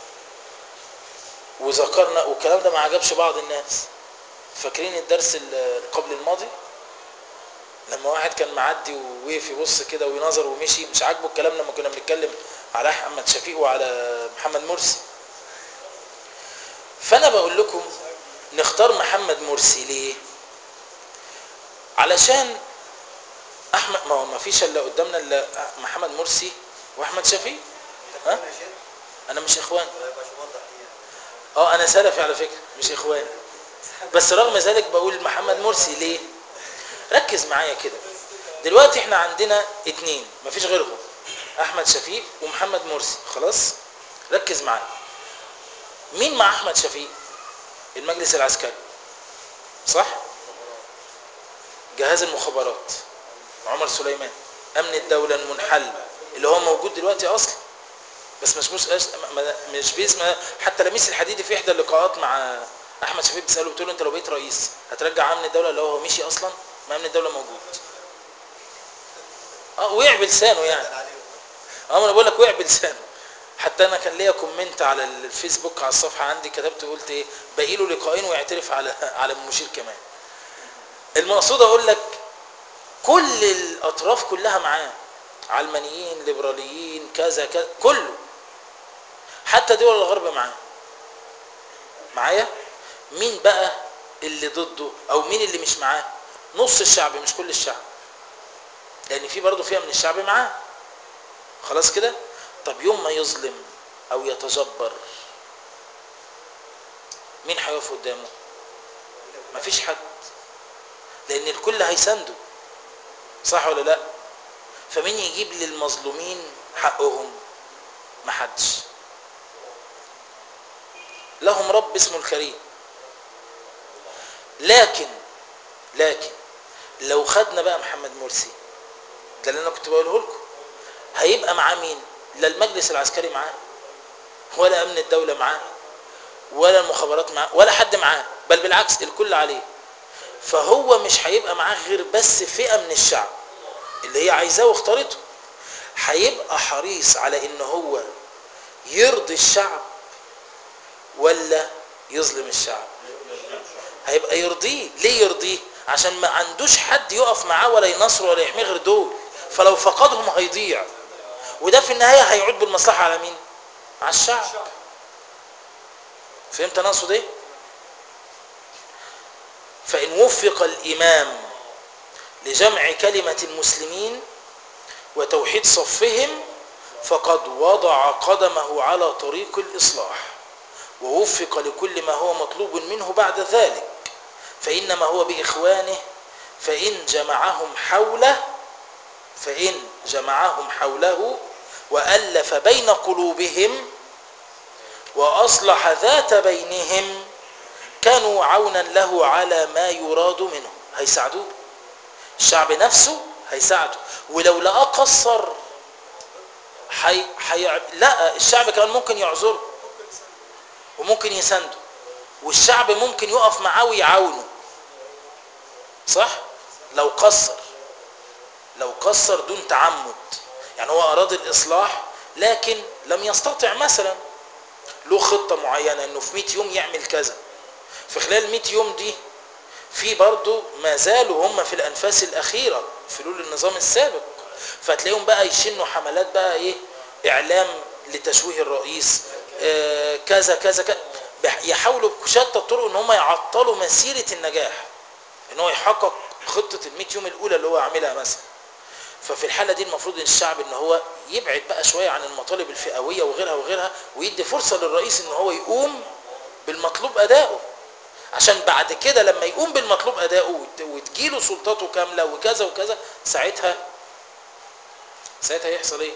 وذكرنا والكلام ده ما عجبش بعض الناس فاكرين الدرس ال- قبل الماضي لما واحد كان معدي ووقف يبص كده وينظر ومشي مش عاجبه الكلام لما كنا بنتكلم على احمد شفيق وعلى محمد مرسي فانا بقول لكم نختار محمد مرسي ليه علشان احمد ما هو ما فيش الا قدامنا الا محمد مرسي واحمد شفيق ها انا مش اخوان اه انا سلفي على فكره مش اخوان بس رغم ذلك بقول محمد مرسي ليه ركز معايا كده دلوقتي احنا عندنا اتنين مفيش غيرهم احمد شفيق ومحمد مرسي خلاص ركز معايا مين مع احمد شفيق المجلس العسكري صح جهاز المخابرات عمر سليمان امن الدوله المنحل اللي هو موجود دلوقتي اصلا بس مش مش مش باسم حتى لميس الحديدي في احدى اللقاءات مع احمد شفيق بيساله بتقول له انت لو بقيت رئيس هترجع امن الدوله اللي هو مشي اصلا ما امن الدوله موجود اه وقع بلسانه يعني اه ما انا بقول لك وقع بلسانه حتى انا كان ليا كومنت على الفيسبوك على الصفحه عندي كتبت قلت ايه باقي له لقاءين ويعترف على على المشير كمان المقصود اقول لك كل الاطراف كلها معاه علمانيين ليبراليين كذا كذا كله حتى دول الغرب معاه معايا مين بقى اللي ضده او مين اللي مش معاه نص الشعب مش كل الشعب لان في برضه فئه من الشعب معاه خلاص كده طب يوم ما يظلم او يتجبر مين هيقف قدامه مفيش حد لان الكل هيسنده صح ولا لا فمين يجيب للمظلومين حقهم محدش لهم رب اسمه الكريم لكن لكن لو خدنا بقى محمد مرسي ده اللي انا كنت بقوله لكم هيبقى معاه مين لا المجلس العسكري معاه ولا امن الدوله معاه ولا المخابرات معاه ولا حد معاه بل بالعكس الكل عليه فهو مش هيبقى معاه غير بس فئه من الشعب اللي هي عايزاه واختارته هيبقى حريص على ان هو يرضي الشعب ولا يظلم الشعب هيبقى يرضيه ليه يرضيه عشان ما عندوش حد يقف معاه ولا ينصره ولا يحميه غير دول فلو فقدهم هيضيع وده في النهايه هيعود بالمصلحه على مين على الشعب فهمت انا اقصد ايه فان وفق الامام لجمع كلمه المسلمين وتوحيد صفهم فقد وضع قدمه على طريق الاصلاح ووفق لكل ما هو مطلوب منه بعد ذلك فإنما هو بإخوانه فإن جمعهم حوله فإن جمعهم حوله وألف بين قلوبهم وأصلح ذات بينهم كانوا عونا له على ما يراد منه هيساعدوه الشعب نفسه هيساعده ولو لقاه قصر حي... حي... لا الشعب كمان ممكن يعذره وممكن يسنده والشعب ممكن يقف معاه ويعاونه صح لو قصر لو قصر دون تعمد يعني هو اراد الاصلاح لكن لم يستطع مثلا له خطة معينة انه في 100 يوم يعمل كذا في خلال 100 يوم دي في برضه ما زالوا هم في الانفاس الاخيرة فلول النظام السابق فتلاقيهم بقى يشنوا حملات بقى ايه اعلام لتشويه الرئيس آه كذا كذا كذا يحاولوا بشتى الطرق ان هم يعطلوا مسيره النجاح ان هو يحقق خطه ال 100 يوم الاولى اللي هو عاملها مثلا ففي الحاله دي المفروض ان الشعب ان هو يبعد بقى شويه عن المطالب الفئويه وغيرها وغيرها ويدي فرصه للرئيس ان هو يقوم بالمطلوب اداؤه عشان بعد كده لما يقوم بالمطلوب اداؤه وتجيله سلطاته كامله وكذا وكذا ساعتها ساعتها يحصل ايه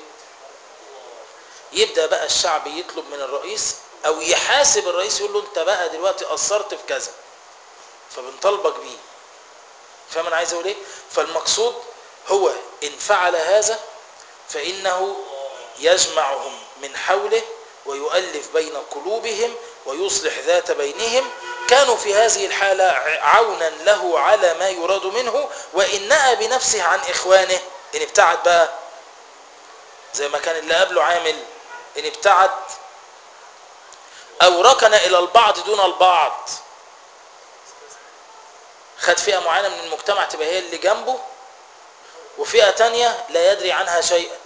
يبدا بقى الشعب يطلب من الرئيس او يحاسب الرئيس يقول له انت بقى دلوقتي قصرت في كذا فبنطالبك بيه فاهم انا عايز اقول ايه فالمقصود هو ان فعل هذا فانه يجمعهم من حوله ويؤلف بين قلوبهم ويصلح ذات بينهم كانوا في هذه الحالة عونا له على ما يراد منه وإن نأى بنفسه عن إخوانه إن ابتعد بقى زي ما كان اللي قبله عامل إن ابتعد أو ركن إلى البعض دون البعض خد فئة معينة من المجتمع تبقى هي اللي جنبه وفئة تانية لا يدري عنها شيئا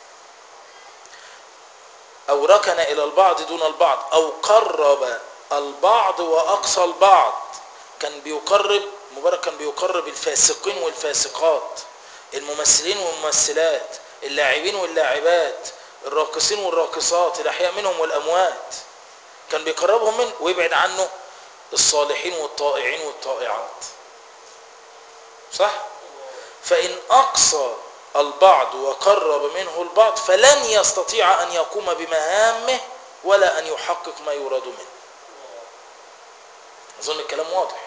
أو ركن إلى البعض دون البعض أو قرب البعض وأقصى البعض كان بيقرب مبارك كان بيقرب الفاسقين والفاسقات الممثلين والممثلات اللاعبين واللاعبات الراقصين والراقصات الأحياء منهم والأموات كان بيقربهم منه ويبعد عنه الصالحين والطائعين والطائعات صح فإن أقصى البعض وقرب منه البعض فلن يستطيع أن يقوم بمهامه ولا أن يحقق ما يراد منه أظن الكلام واضح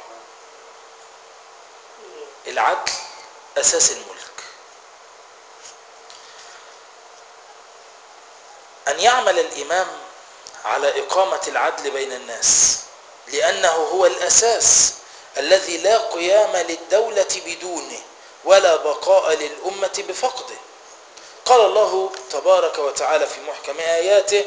العدل أساس الملك أن يعمل الإمام على إقامة العدل بين الناس لأنه هو الأساس الذي لا قيام للدولة بدونه ولا بقاء للأمة بفقده قال الله تبارك وتعالى في محكم آياته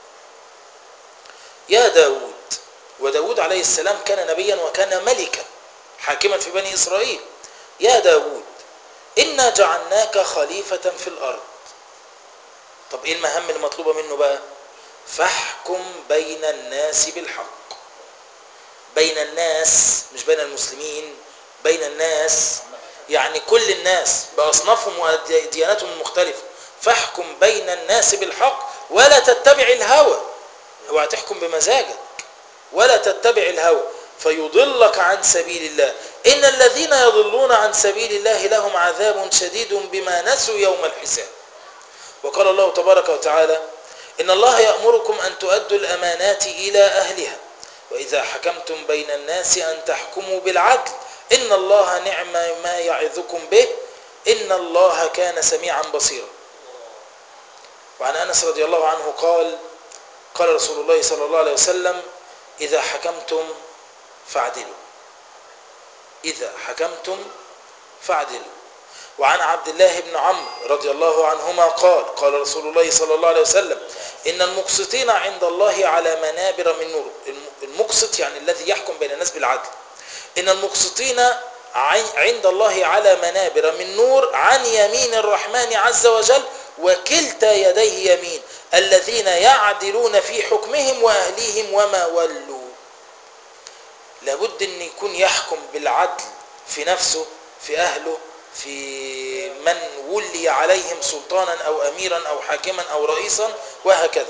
يا داود وداود عليه السلام كان نبيا وكان ملكا حاكما في بني إسرائيل يا داود إنا جعلناك خليفة في الأرض طب إيه المهام المطلوبة منه بقى فاحكم بين الناس بالحق بين الناس مش بين المسلمين بين الناس يعني كل الناس بأصنافهم ودياناتهم المختلفة فاحكم بين الناس بالحق ولا تتبع الهوى اوعى تحكم بمزاجك ولا تتبع الهوى فيضلك عن سبيل الله إن الذين يضلون عن سبيل الله لهم عذاب شديد بما نسوا يوم الحساب وقال الله تبارك وتعالى إن الله يأمركم أن تؤدوا الأمانات إلى أهلها وإذا حكمتم بين الناس أن تحكموا بالعدل إن الله نعم ما يعظكم به إن الله كان سميعا بصيرا وعن أنس رضي الله عنه قال قال رسول الله صلى الله عليه وسلم إذا حكمتم فاعدلوا إذا حكمتم فاعدلوا وعن عبد الله بن عمرو رضي الله عنهما قال قال رسول الله صلى الله عليه وسلم إن المقسطين عند الله على منابر من نور المقسط يعني الذي يحكم بين الناس بالعدل إن المقسطين عند الله على منابر من نور عن يمين الرحمن عز وجل وكلتا يديه يمين الذين يعدلون في حكمهم وأهليهم وما ولوا لابد أن يكون يحكم بالعدل في نفسه في أهله في من ولي عليهم سلطانا أو أميرا أو حاكما أو رئيسا وهكذا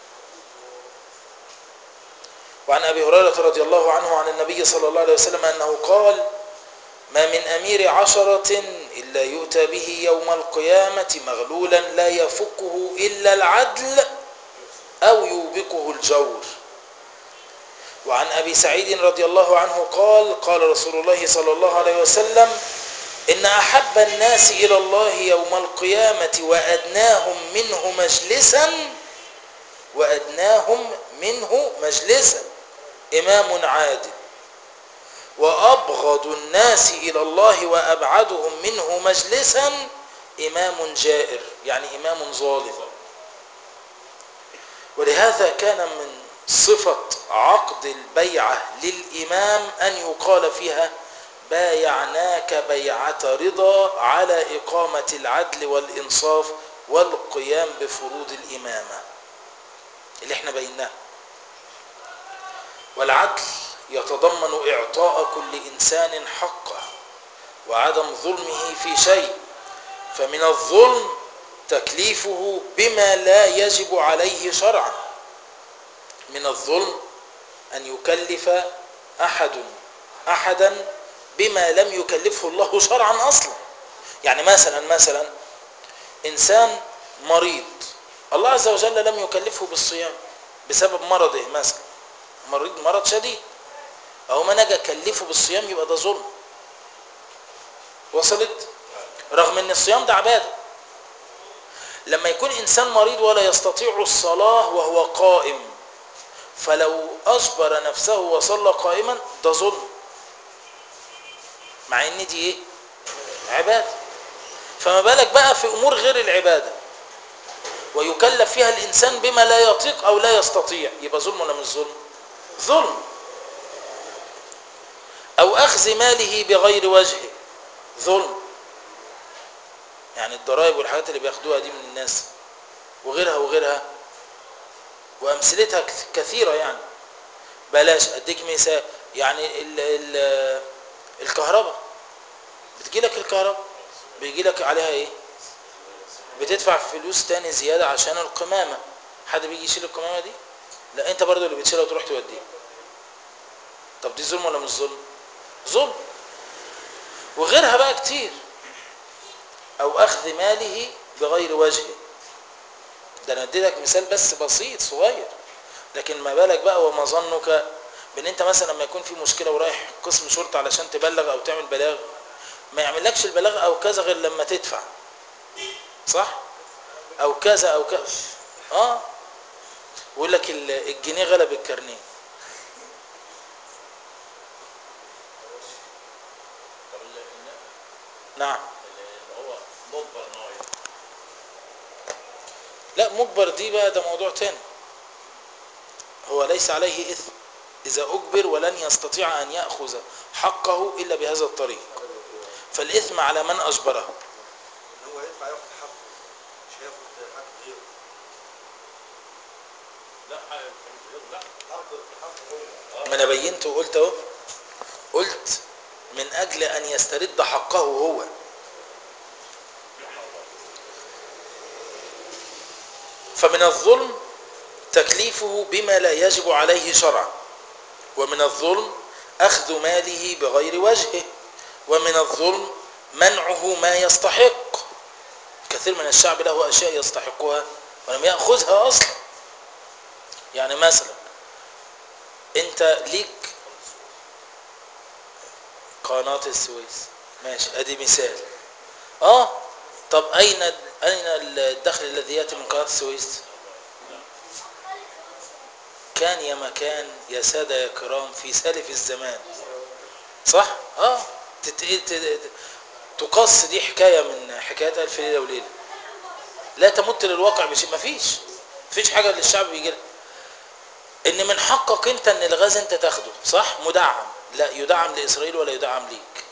وعن أبي هريرة رضي الله عنه عن النبي صلى الله عليه وسلم أنه قال ما من أمير عشرة إلا يؤتى به يوم القيامة مغلولا لا يفكه إلا العدل أو يوبقه الجور وعن أبي سعيد رضي الله عنه قال قال رسول الله صلى الله عليه وسلم إن أحب الناس إلى الله يوم القيامة وأدناهم منه مجلسا وأدناهم منه مجلسا إمام عادل وأبغض الناس إلى الله وأبعدهم منه مجلسا إمام جائر يعني إمام ظالم ولهذا كان من صفة عقد البيعة للإمام أن يقال فيها بايعناك بيعة رضا على إقامة العدل والإنصاف والقيام بفروض الإمامة اللي احنا بيناه والعدل يتضمن إعطاء كل إنسان حقه وعدم ظلمه في شيء فمن الظلم تكليفه بما لا يجب عليه شرعا من الظلم أن يكلف أحد أحدا بما لم يكلفه الله شرعا أصلا يعني مثلا مثلا إنسان مريض الله عز وجل لم يكلفه بالصيام بسبب مرضه مثلا مريض مرض شديد أو ما نجا كلفه بالصيام يبقى ده ظلم وصلت رغم ان الصيام ده عباده لما يكون انسان مريض ولا يستطيع الصلاه وهو قائم فلو اجبر نفسه وصلى قائما ده ظلم مع ان دي ايه عباده فما بالك بقى في امور غير العباده ويكلف فيها الانسان بما لا يطيق او لا يستطيع يبقى ظلم ولا مش ظلم ظلم او اخذ ماله بغير وجهه ظلم يعني الضرائب والحاجات اللي بياخدوها دي من الناس وغيرها وغيرها وامثلتها كثيره يعني بلاش اديك مثال يعني ال ال الكهرباء بتجي لك الكهرباء بيجي لك عليها ايه بتدفع فلوس تاني زياده عشان القمامه حد بيجي يشيل القمامه دي لا انت برضو اللي بتشيلها وتروح توديها طب دي ظلم ولا مش ظلم ظلم وغيرها بقى كتير أخذ ماله بغير وجهه ده أنا اديتك مثال بس بسيط صغير لكن ما بالك بقى وما ظنك بان انت مثلا لما يكون في مشكله ورايح قسم شرطه علشان تبلغ او تعمل بلاغ ما يعملكش البلاغ او كذا غير لما تدفع صح او كذا او كذا اه ويقول لك ال- الجنيه غلب الكارنيه طب اللي, اللي نعم اللي هو مجبر ان هو يدفع. لا مجبر دي بقى ده موضوع تاني هو ليس عليه إثم إذا أجبر ولن يستطيع أن يأخذ حقه إلا بهذا الطريق فالإثم على من أجبره ان هو يدفع ياخد حقه مش هياخد حق غيره لا حق- لا حق حق هو ما أنا بينت وقلت أهو قلت من أجل أن يسترد حقه هو فمن الظلم تكليفه بما لا يجب عليه شرعا ومن الظلم أخذ ماله بغير وجهه ومن الظلم منعه ما يستحق كثير من الشعب له أشياء يستحقها ولم يأخذها أصلا يعني مثلا أنت ليك قناة السويس ماشي ادي مثال اه طب اين اين الدخل الذي ياتي من قناة السويس كان يا مكان يا سادة يا كرام في سالف الزمان صح اه تت... تت... تقص دي حكاية من حكايات ألف ليلة وليلة لا تمت للواقع بشيء مفيش مفيش حاجة للشعب بيجي لها. ان من حقك انت ان الغاز انت تاخده صح مدعم لا يدعم لاسرائيل ولا يدعم ليك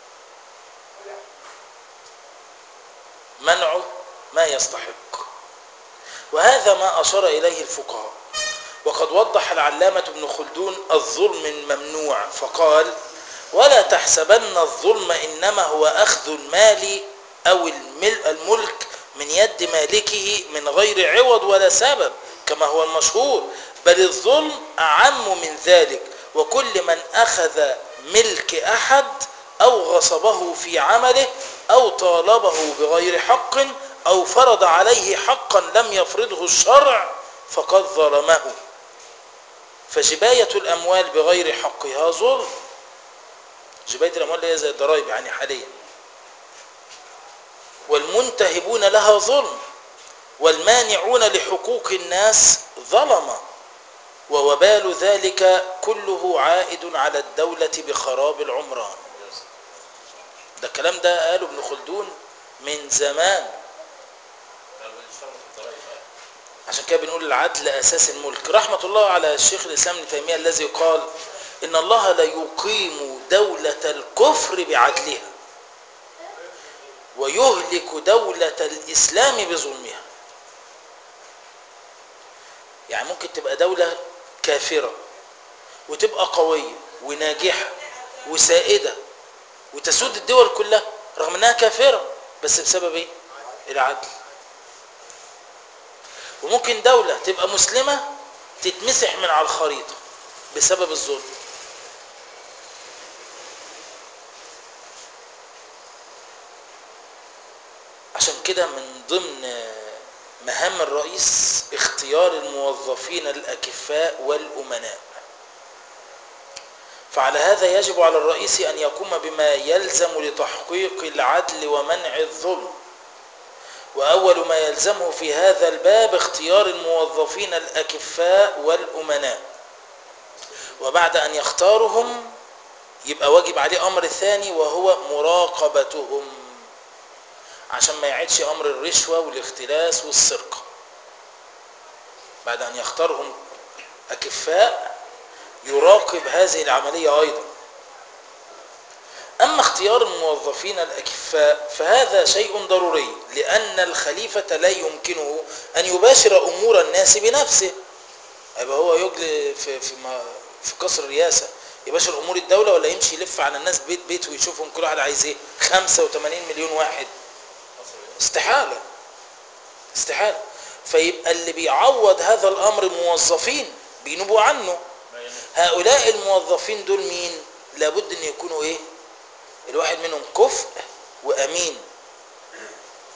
منعه ما يستحق وهذا ما اشار اليه الفقهاء وقد وضح العلامة ابن خلدون الظلم الممنوع فقال ولا تحسبن الظلم إنما هو أخذ المال أو المل- الملك من يد مالكه من غير عوض ولا سبب كما هو المشهور بل الظلم أعم من ذلك وكل من أخذ ملك أحد أو غصبه في عمله أو طالبه بغير حق أو فرض عليه حقا لم يفرضه الشرع فقد ظلمه فجباية الأموال بغير حقها ظلم جباية الأموال اللي هي زي الضرائب يعني حاليا والمنتهبون لها ظلم والمانعون لحقوق الناس ظلمة ووبال ذلك كله عائد على الدولة بخراب العمران ده الكلام ده قاله ابن خلدون من زمان قالوا يشتغلوا في الضرايب بقى. عشان كده بنقول العدل اساس الملك رحمه الله على الشيخ الاسلام ابن تيميه الذي قال ان الله لا يقيم دوله الكفر بعدلها ويهلك دوله الاسلام بظلمها يعني ممكن تبقى دوله كافره وتبقى قويه وناجحه وسائده وتسود الدول كلها رغم انها كافره بس بسبب ايه العدل وممكن دولة تبقى مسلمة تتمسح من على الخريطة بسبب الظلم عشان كده من ضمن مهام الرئيس اختيار الموظفين الأكفاء والأمناء فعلى هذا يجب على الرئيس أن يقوم بما يلزم لتحقيق العدل ومنع الظلم وأول ما يلزمه في هذا الباب اختيار الموظفين الأكفاء والأمناء وبعد أن يختارهم يبقى واجب عليه أمر ثاني وهو مراقبتهم عشان ما يعيدش أمر الرشوة والاختلاس والسرقة بعد أن يختارهم أكفاء يراقب هذه العملية أيضا أما اختيار الموظفين الأكفاء فهذا شيء ضروري لأن الخليفة لا يمكنه أن يباشر أمور الناس بنفسه يبقى هو يجلي في في ما في قصر الرئاسة يباشر أمور الدولة ولا يمشي يلف على الناس بيت بيت ويشوفهم كل واحد عايز إيه 85 مليون واحد استحالة استحالة فيبقى اللي بيعوض هذا الأمر موظفين بينوبوا عنه ما ينفع. هؤلاء الموظفين دول مين لابد ان يكونوا ايه الواحد منهم كفء وامين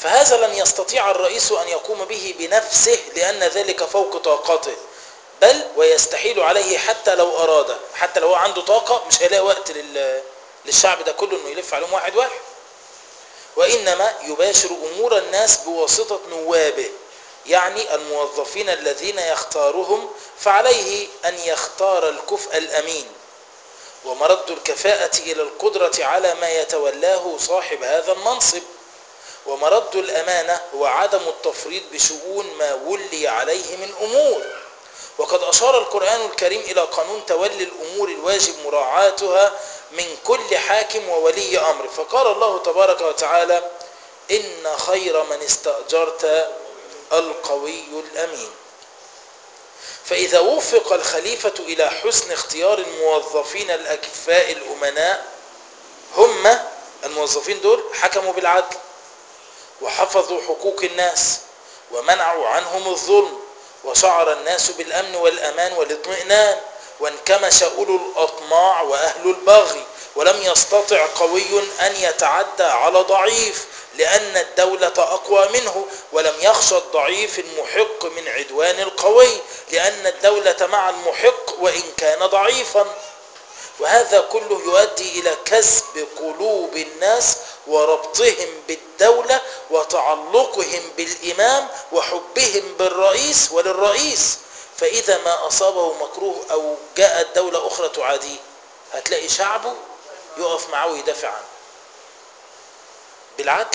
فهذا لن يستطيع الرئيس أن يقوم به بنفسه لأن ذلك فوق طاقته بل ويستحيل عليه حتى لو أراد حتى لو هو عنده طاقة مش هيلاقي وقت لل... للشعب ده كله انه يلف عليهم واحد واحد وإنما يباشر أمور الناس بواسطة نوابه يعني الموظفين الذين يختارهم فعليه أن يختار الكفء الأمين ومرد الكفاءة إلى القدرة على ما يتولاه صاحب هذا المنصب ومرد الأمانة هو عدم التفريط بشؤون ما ولي عليه من أمور وقد أشار القرآن الكريم إلى قانون تولي الأمور الواجب مراعاتها من كل حاكم وولي أمر فقال الله تبارك وتعالى إن خير من استأجرت القوي الأمين فإذا وفق الخليفة إلى حسن اختيار الموظفين الأكفاء الأمناء هم الموظفين دول حكموا بالعدل وحفظوا حقوق الناس ومنعوا عنهم الظلم وشعر الناس بالأمن والأمان والاطمئنان وانكمش أولو الأطماع وأهل البغي ولم يستطع قوي أن يتعدى على ضعيف لأن الدولة أقوى منه ولم يخشى الضعيف المحق من عدوان القوي لأن الدولة مع المحق وإن كان ضعيفا وهذا كله يؤدي إلى كسب قلوب الناس وربطهم بالدولة وتعلقهم بالإمام وحبهم بالرئيس وللرئيس فإذا ما أصابه مكروه أو جاءت دولة أخرى تعاديه هتلاقي شعبه يقف معه ويدافع عنه بالعدل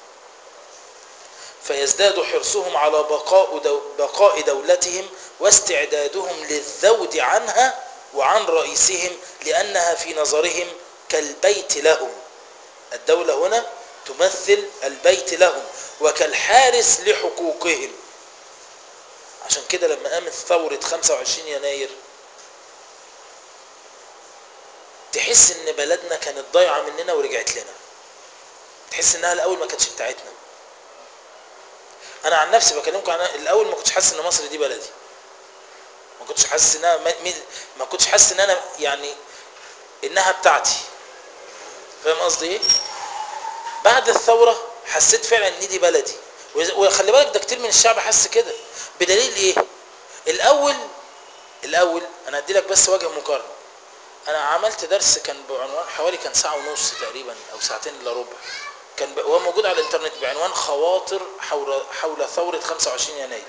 فيزداد حرصهم على بقاء, دو بقاء دولتهم واستعدادهم للذود عنها وعن رئيسهم لأنها في نظرهم كالبيت لهم الدولة هنا تمثل البيت لهم وكالحارس لحقوقهم عشان كده لما قامت ثورة 25 يناير تحس ان بلدنا كانت ضايعة مننا ورجعت لنا تحس انها الاول ما كانتش بتاعتنا انا عن نفسي بكلمكم عن الاول ما كنتش حاسس ان مصر دي بلدي ما كنتش حاسس انها ما, ما كنتش حاسس ان انا يعني انها بتاعتي فاهم قصدي ايه بعد الثوره حسيت فعلا ان دي بلدي وخلي بالك ده كتير من الشعب حس كده بدليل ايه الاول الاول انا ادي لك بس وجه مقارنه انا عملت درس كان بعنوان حوالي كان ساعه ونص تقريبا او ساعتين الا ربع كان هو موجود على الانترنت بعنوان خواطر حول حول ثوره 25 يناير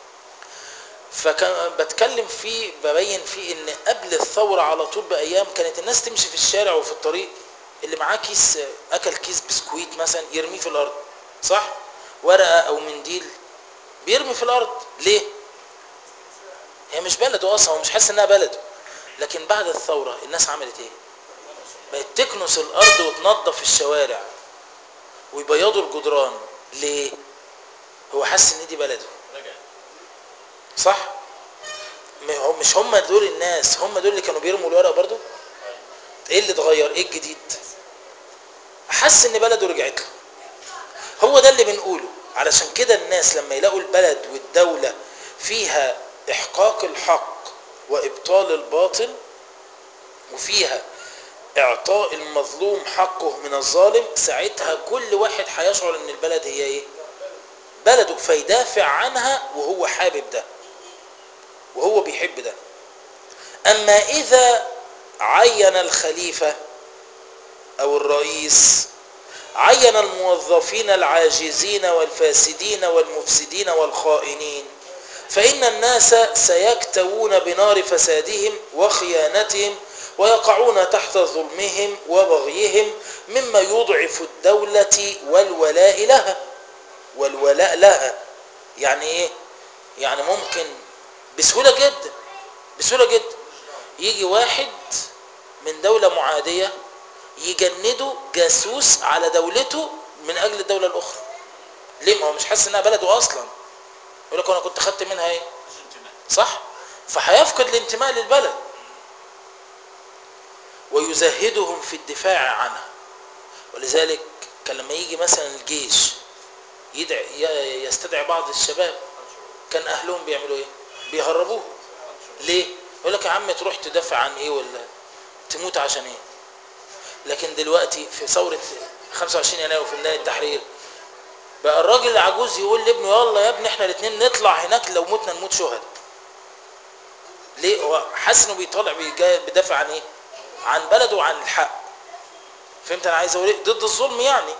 فكان بتكلم فيه ببين فيه ان قبل الثوره على طول بايام كانت الناس تمشي في الشارع وفي الطريق اللي معاه كيس اكل كيس بسكويت مثلا يرميه في الارض صح ورقه او منديل بيرمي في الارض ليه هي مش بلده اصلا هو مش حاسس انها بلده لكن بعد الثوره الناس عملت ايه بقت تكنس الارض وتنظف الشوارع ويبيضوا الجدران ليه هو حس ان دي بلده رجع صح مش هم دول الناس هم دول اللي كانوا بيرموا الورق برضو ايه اللي اتغير ايه الجديد حس ان بلده رجعت له هو ده اللي بنقوله علشان كده الناس لما يلاقوا البلد والدولة فيها احقاق الحق وابطال الباطل وفيها اعطاء المظلوم حقه من الظالم ساعتها كل واحد هيشعر ان البلد هي ايه بلده فيدافع عنها وهو حابب ده وهو بيحب ده اما اذا عين الخليفة او الرئيس عين الموظفين العاجزين والفاسدين والمفسدين والخائنين فإن الناس سيكتوون بنار فسادهم وخيانتهم ويقعون تحت ظلمهم وبغيهم مما يضعف الدولة والولاء لها والولاء لها يعني ايه يعني ممكن بسهولة جدا بسهولة جدا يجي واحد من دولة معادية يجنده جاسوس على دولته من اجل الدولة الاخرى ليه ما هو مش حاسس انها بلده اصلا يقول لك انا كنت خدت منها ايه صح فهيفقد الانتماء للبلد ويزهدهم في الدفاع عنها ولذلك كان لما يجي مثلا الجيش يدعي يستدعي بعض الشباب كان اهلهم بيعملوا ايه بيهربوه ليه يقول لك يا عم تروح تدافع عن ايه ولا تموت عشان ايه لكن دلوقتي في ثورة 25 يناير وفي ميدان التحرير بقى الراجل العجوز يقول لابنه يلا يا ابني احنا الاثنين نطلع هناك لو متنا نموت شهداء ليه هو حاسس انه بيطالع بيجا- بيدافع عن ايه عن بلده وعن الحق فهمت انا عايز اقول ايه ضد الظلم يعني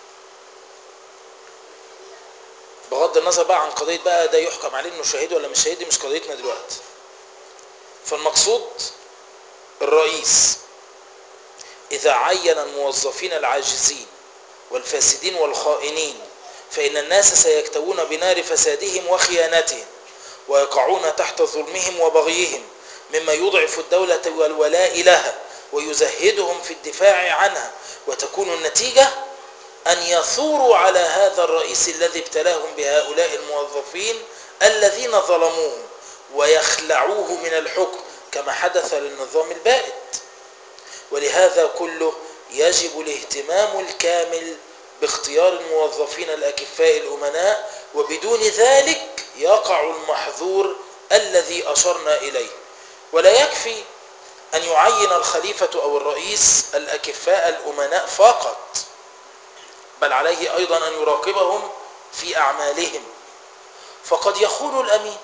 بغض النظر بقى عن قضيه بقى ده يحكم عليه انه شهيد ولا مش شهيد دي مش قضيتنا دلوقتي فالمقصود الرئيس اذا عين الموظفين العاجزين والفاسدين والخائنين فان الناس سيكتوون بنار فسادهم وخيانتهم ويقعون تحت ظلمهم وبغيهم مما يضعف الدولة والولاء لها ويزهدهم في الدفاع عنها وتكون النتيجة أن يثوروا على هذا الرئيس الذي ابتلاهم بهؤلاء الموظفين الذين ظلموه ويخلعوه من الحكم كما حدث للنظام البائد ولهذا كله يجب الاهتمام الكامل باختيار الموظفين الأكفاء الأمناء وبدون ذلك يقع المحظور الذي أشرنا إليه ولا يكفي أن يعين الخليفة أو الرئيس الأكفاء الأمناء فقط بل عليه أيضا أن يراقبهم في أعمالهم فقد يخون الأمين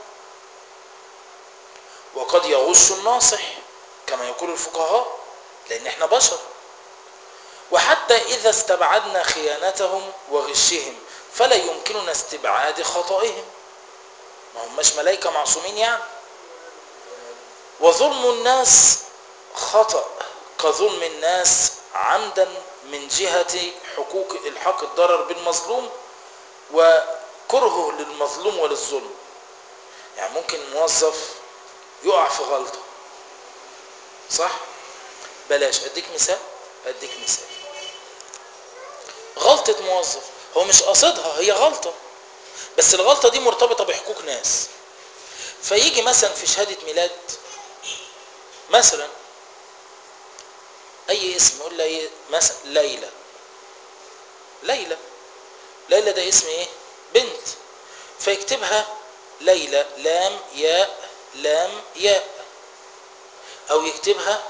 وقد يغش الناصح كما يقول الفقهاء لأن احنا بشر وحتى إذا استبعدنا خيانتهم وغشهم فلا يمكننا استبعاد خطئهم ما هماش ملائكة معصومين يعني وظلم الناس خطأ كظلم الناس عمدا من جهة حقوق الحق الضرر بالمظلوم وكرهه للمظلوم وللظلم يعني ممكن موظف يقع في غلطة صح بلاش اديك مثال اديك مثال غلطة موظف هو مش قصدها هي غلطة بس الغلطة دي مرتبطة بحقوق ناس فيجي مثلا في شهادة ميلاد مثلا اي اسم يقول لي مثلا ليلى ليلى ليلى ده اسم ايه بنت فيكتبها ليلى لام ياء لام ياء او يكتبها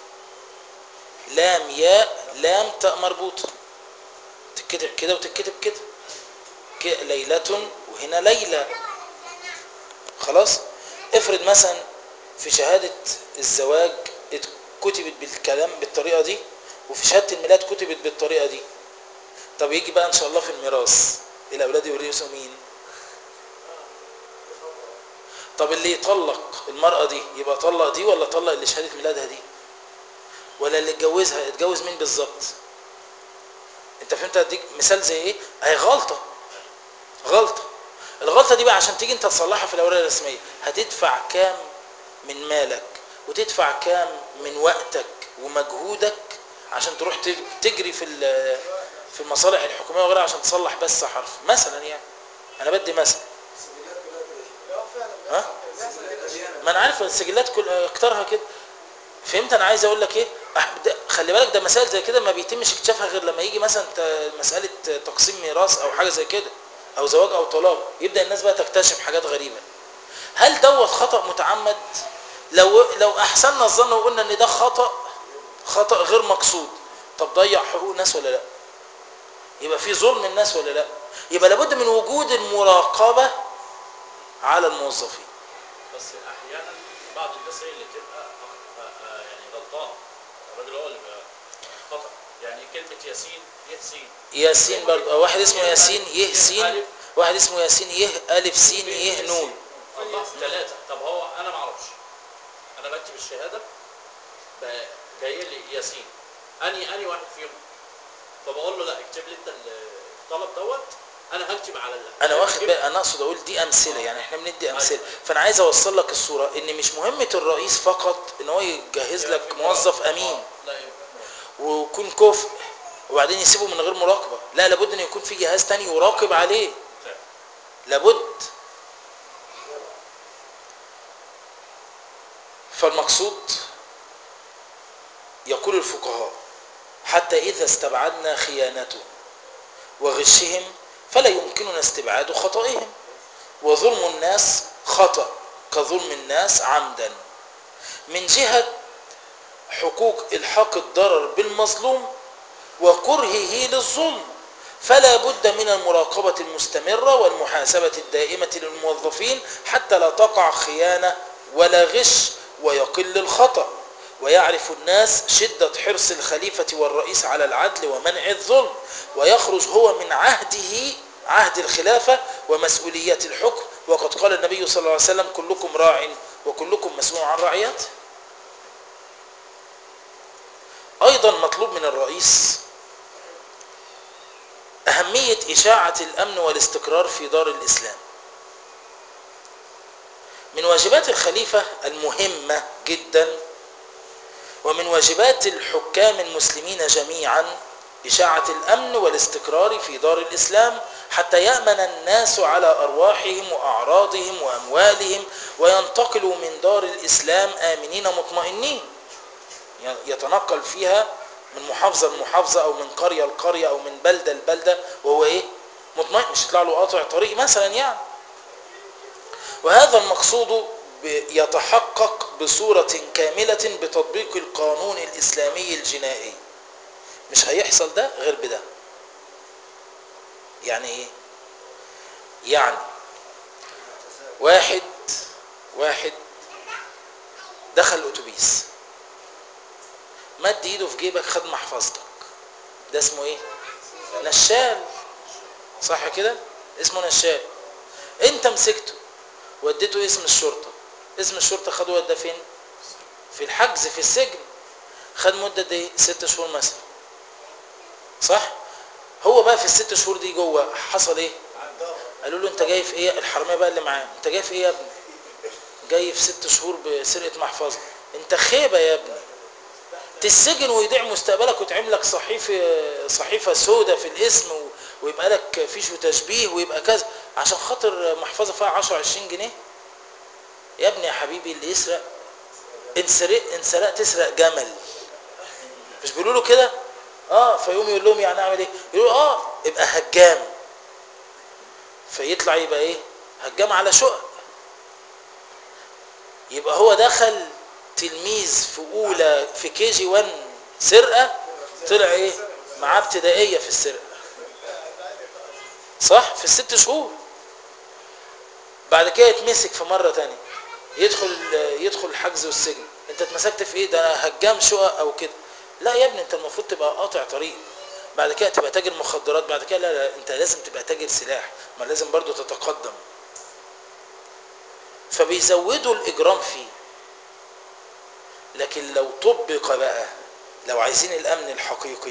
لام ياء لام تاء مربوطه تتكتب كده وتتكتب كده ك- ليلة وهنا ليلى خلاص افرض مثلا في شهادة الزواج ات- كتبت بالكلام بالطريقة دي وفي شهادة الميلاد كتبت بالطريقة دي طب يجي بقى ان شاء الله في الميراث الاولاد يورثوا مين طب اللي يطلق المرأة دي يبقى طلق دي ولا طلق اللي شهادة ميلادها دي ولا اللي اتجوزها اتجوز مين بالظبط انت فهمت اديك مثال زي ايه اهي غلطة غلطة الغلطة دي بقى عشان تيجي انت تصلحها في الاوراق الرسمية هتدفع كام من مالك وتدفع كام من وقتك ومجهودك عشان تروح تج- تجري في ال- في المصالح الحكومية وغيرها عشان تصلح بس حرف مثلا يعني انا بدي مثل اه فعلا ها؟ بيحصل بيحصل كده ما انا عارف السجلات كل اكترها كده فهمت انا عايز اقول لك ايه أح- ده- خلي بالك ده مسائل زي كده ما بيتمش اكتشافها غير لما يجي مثلا ت- مساله تقسيم ميراث او حاجه زي كده او زواج او طلاق يبدا الناس بقى تكتشف حاجات غريبه هل دوت خطا متعمد لو لو احسننا الظن وقلنا ان ده خطا خطا غير مقصود طب ضيع حقوق ناس ولا لا يبقى في ظلم الناس ولا لا يبقى لابد من وجود المراقبه على الموظفين بس احيانا بعض الناس هي اللي تبقى أخ- آه، آه، يعني غلطان الراجل هو اللي بيبقى خطا يعني كلمه ياسين ياسين ياسين برضه واحد اسمه ياسين يه سين واحد اسمه ياسين يه الف سين يه نون الله ثلاثه طب هو انا ما اعرفش انا بكتب الشهاده ب- جاي لي ياسين اني اني واحد فيهم فبقول له لا اكتب لي انت الطلب دوت انا هكتب على ال- انا واخد هكتب- بالي انا اقصد اقول دي امثله يعني احنا بندي امثله فانا عايز اوصل لك الصوره ان مش مهمه الرئيس فقط ان هو يجهز لك موظف امين لا يبقى ويكون كفء وبعدين يسيبه من غير مراقبه لا لابد ان يكون في جهاز تاني يراقب عليه لابد فالمقصود يقول الفقهاء حتى إذا استبعدنا خيانتهم وغشهم فلا يمكننا استبعاد خطئهم وظلم الناس خطأ كظلم الناس عمدا من جهة حقوق الحاق الضرر بالمظلوم وكرهه للظلم فلا بد من المراقبة المستمرة والمحاسبة الدائمة للموظفين حتى لا تقع خيانة ولا غش ويقل الخطأ ويعرف الناس شدة حرص الخليفة والرئيس على العدل ومنع الظلم ويخرج هو من عهده عهد الخلافة ومسؤوليات الحكم وقد قال النبي صلى الله عليه وسلم كلكم راع وكلكم مسؤول عن رعيته أيضا مطلوب من الرئيس أهمية إشاعة الأمن والاستقرار في دار الإسلام من واجبات الخليفة المهمة جدا ومن واجبات الحكام المسلمين جميعا إشاعة الأمن والاستقرار في دار الإسلام حتى يأمن الناس على أرواحهم وأعراضهم وأموالهم وينتقلوا من دار الإسلام آمنين مطمئنين يتنقل فيها من محافظة لمحافظة أو من قرية لقرية أو من بلدة لبلدة وهو إيه؟ مطمئن مش يطلع له قاطع طريق مثلا يعني وهذا المقصود يتحقق بصورة كاملة بتطبيق القانون الإسلامي الجنائي مش هيحصل ده غير بده يعني ايه يعني واحد واحد دخل الاتوبيس مد ايده في جيبك خد محفظتك ده اسمه ايه نشال صح كده اسمه نشال انت مسكته وديته اسم الشرطة اسم الشرطة خده وداه فين في الحجز في السجن خد مدة دي ست شهور مثلا صح هو بقى في الست شهور دي جوه حصل ايه قالوا له انت جاي في ايه الحراميه بقى اللي معاه انت جاي في ايه يا ابني جاي في ست شهور بسرقه محفظه انت خيبه يا ابني تسجن ويضيع مستقبلك وتعمل لك صحيفه صحيفه سوداء في الاسم و... ويبقى لك فيش وتشبيه ويبقى كذا عشان خاطر محفظه فيها 10 20 جنيه يا ابني يا حبيبي اللي يسرق ان سرق ان سرقت تسرق جمل مش بيقولوا له كده اه فيقوم يقول لهم يعني اعمل ايه يقولوا اه ابقى هجام فيطلع يبقى ايه هجام على شقق يبقى هو دخل تلميذ في اولى في كي جي 1 سرقه طلع ايه معاه ابتدائيه في السرقه صح في الست شهور بعد كده يتمسك في مره تانية يدخل يدخل الحجز والسجن انت اتمسكت في ايه ده هجام شقق او كده لا يا ابني انت المفروض تبقى قاطع طريق بعد كده تبقى تاجر مخدرات بعد كده لا, لا انت لازم تبقى تاجر سلاح ما لازم برضو تتقدم فبيزودوا الاجرام فيه لكن لو طبق بقى لو عايزين الامن الحقيقي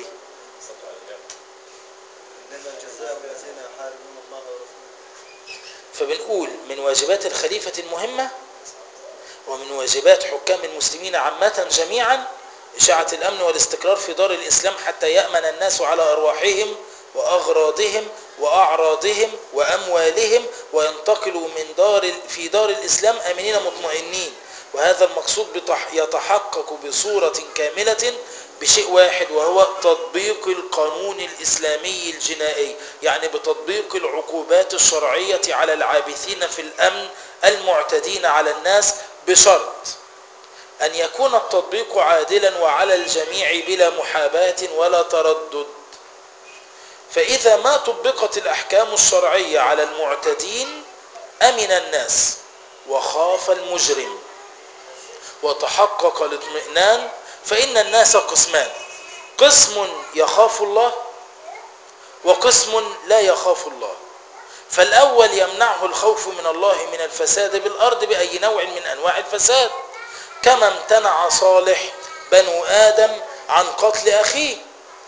انما الجزاء الذين يحاربون الله ورسوله فبنقول من واجبات الخليفة المهمة ومن واجبات حكام المسلمين عامة جميعا إشاعة الأمن والاستقرار في دار الإسلام حتى يأمن الناس على أرواحهم وأغراضهم وأعراضهم وأموالهم وينتقلوا من دار في دار الإسلام آمنين مطمئنين وهذا المقصود بتح- يتحقق بصورة كاملة بشيء واحد وهو تطبيق القانون الإسلامي الجنائي يعني بتطبيق العقوبات الشرعية على العابثين في الأمن المعتدين على الناس بشرط أن يكون التطبيق عادلا وعلى الجميع بلا محاباة ولا تردد فإذا ما طبقت الأحكام الشرعية على المعتدين أمن الناس وخاف المجرم وتحقق الاطمئنان فإن الناس قسمان قسم يخاف الله وقسم لا يخاف الله فالأول يمنعه الخوف من الله من الفساد بالأرض بأي نوع من أنواع الفساد كما امتنع صالح بنو آدم عن قتل أخيه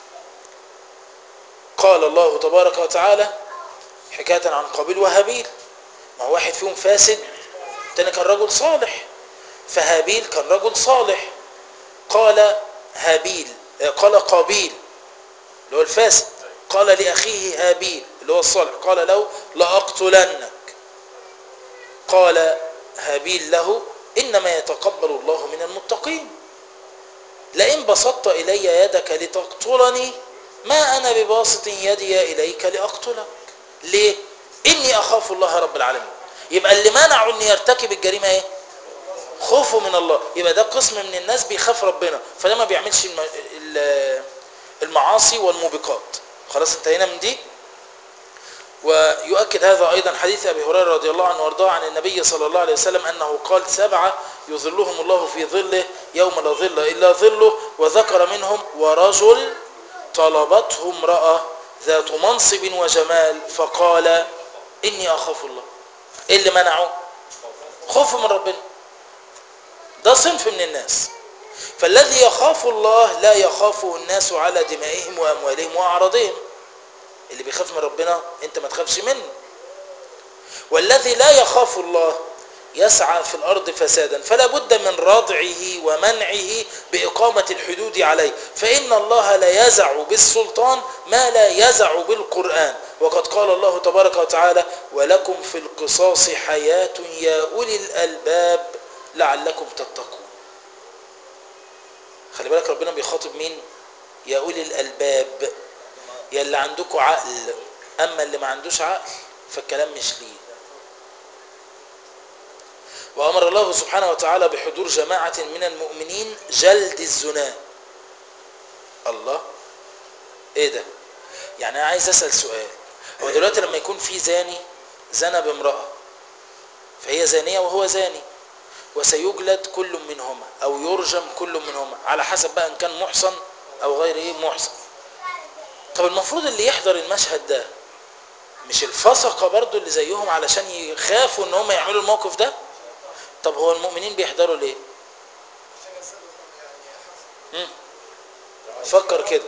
قال الله تبارك وتعالى حكاية عن قابيل وهابيل ما هو واحد فيهم فاسد التاني كان رجل صالح فهابيل كان رجل صالح قال هابيل قال قابيل اللي هو الفاسد قال لأخيه هابيل اللي هو الصالح قال له لأقتلنك قال هابيل له إنما يتقبل الله من المتقين لئن بسطت إلي يدك لتقتلني ما أنا بباسط يدي إليك لأقتلك ليه؟ إني أخاف الله رب العالمين يبقى اللي منعه أن يرتكب الجريمة إيه؟ خوفه من الله يبقى ده قسم من الناس بيخاف ربنا فده ما بيعملش الم- ال- المعاصي والموبقات خلاص انتهينا من دي ويؤكد هذا أيضا حديث أبي هريرة رضي الله عنه وارضاه عن النبي صلى الله عليه وسلم أنه قال سبعة يظلهم الله في ظله يوم لا ظل إلا ظله وذكر منهم ورجل طلبته امرأة ذات منصب وجمال فقال إني أخاف الله إيه اللي منعه خوف من ربنا ده صنف من الناس فالذي يخاف الله لا يخافه الناس على دمائهم وأموالهم وأعراضهم اللي بيخاف من ربنا انت ما تخافش منه والذي لا يخاف الله يسعى في الأرض فسادا فلا بد من ردعه ومنعه بإقامة الحدود عليه فإن الله لا يزع بالسلطان ما لا يزع بالقرآن وقد قال الله تبارك وتعالى ولكم في القصاص حياة يا أولي الألباب لعلكم تتقون خلي بالك ربنا بيخاطب مين يا أولي الألباب يا اللي عندكم عقل أما اللي ما عندوش عقل فالكلام مش ليه وأمر الله سبحانه وتعالى بحضور جماعة من المؤمنين جلد الزنا الله ايه ده يعني انا عايز اسأل سؤال هو دلوقتي لما يكون في زاني زنى بامرأة فهي زانية وهو زاني وسيجلد كل منهما او يرجم كل منهما على حسب بقى ان كان محصن او غير ايه محصن طب المفروض اللي يحضر المشهد ده مش الفسقة برضو اللي زيهم علشان يخافوا ان هم يعملوا الموقف ده طب هو المؤمنين بيحضروا ليه عشان يصيروا يعني حفظ مم. فكر كده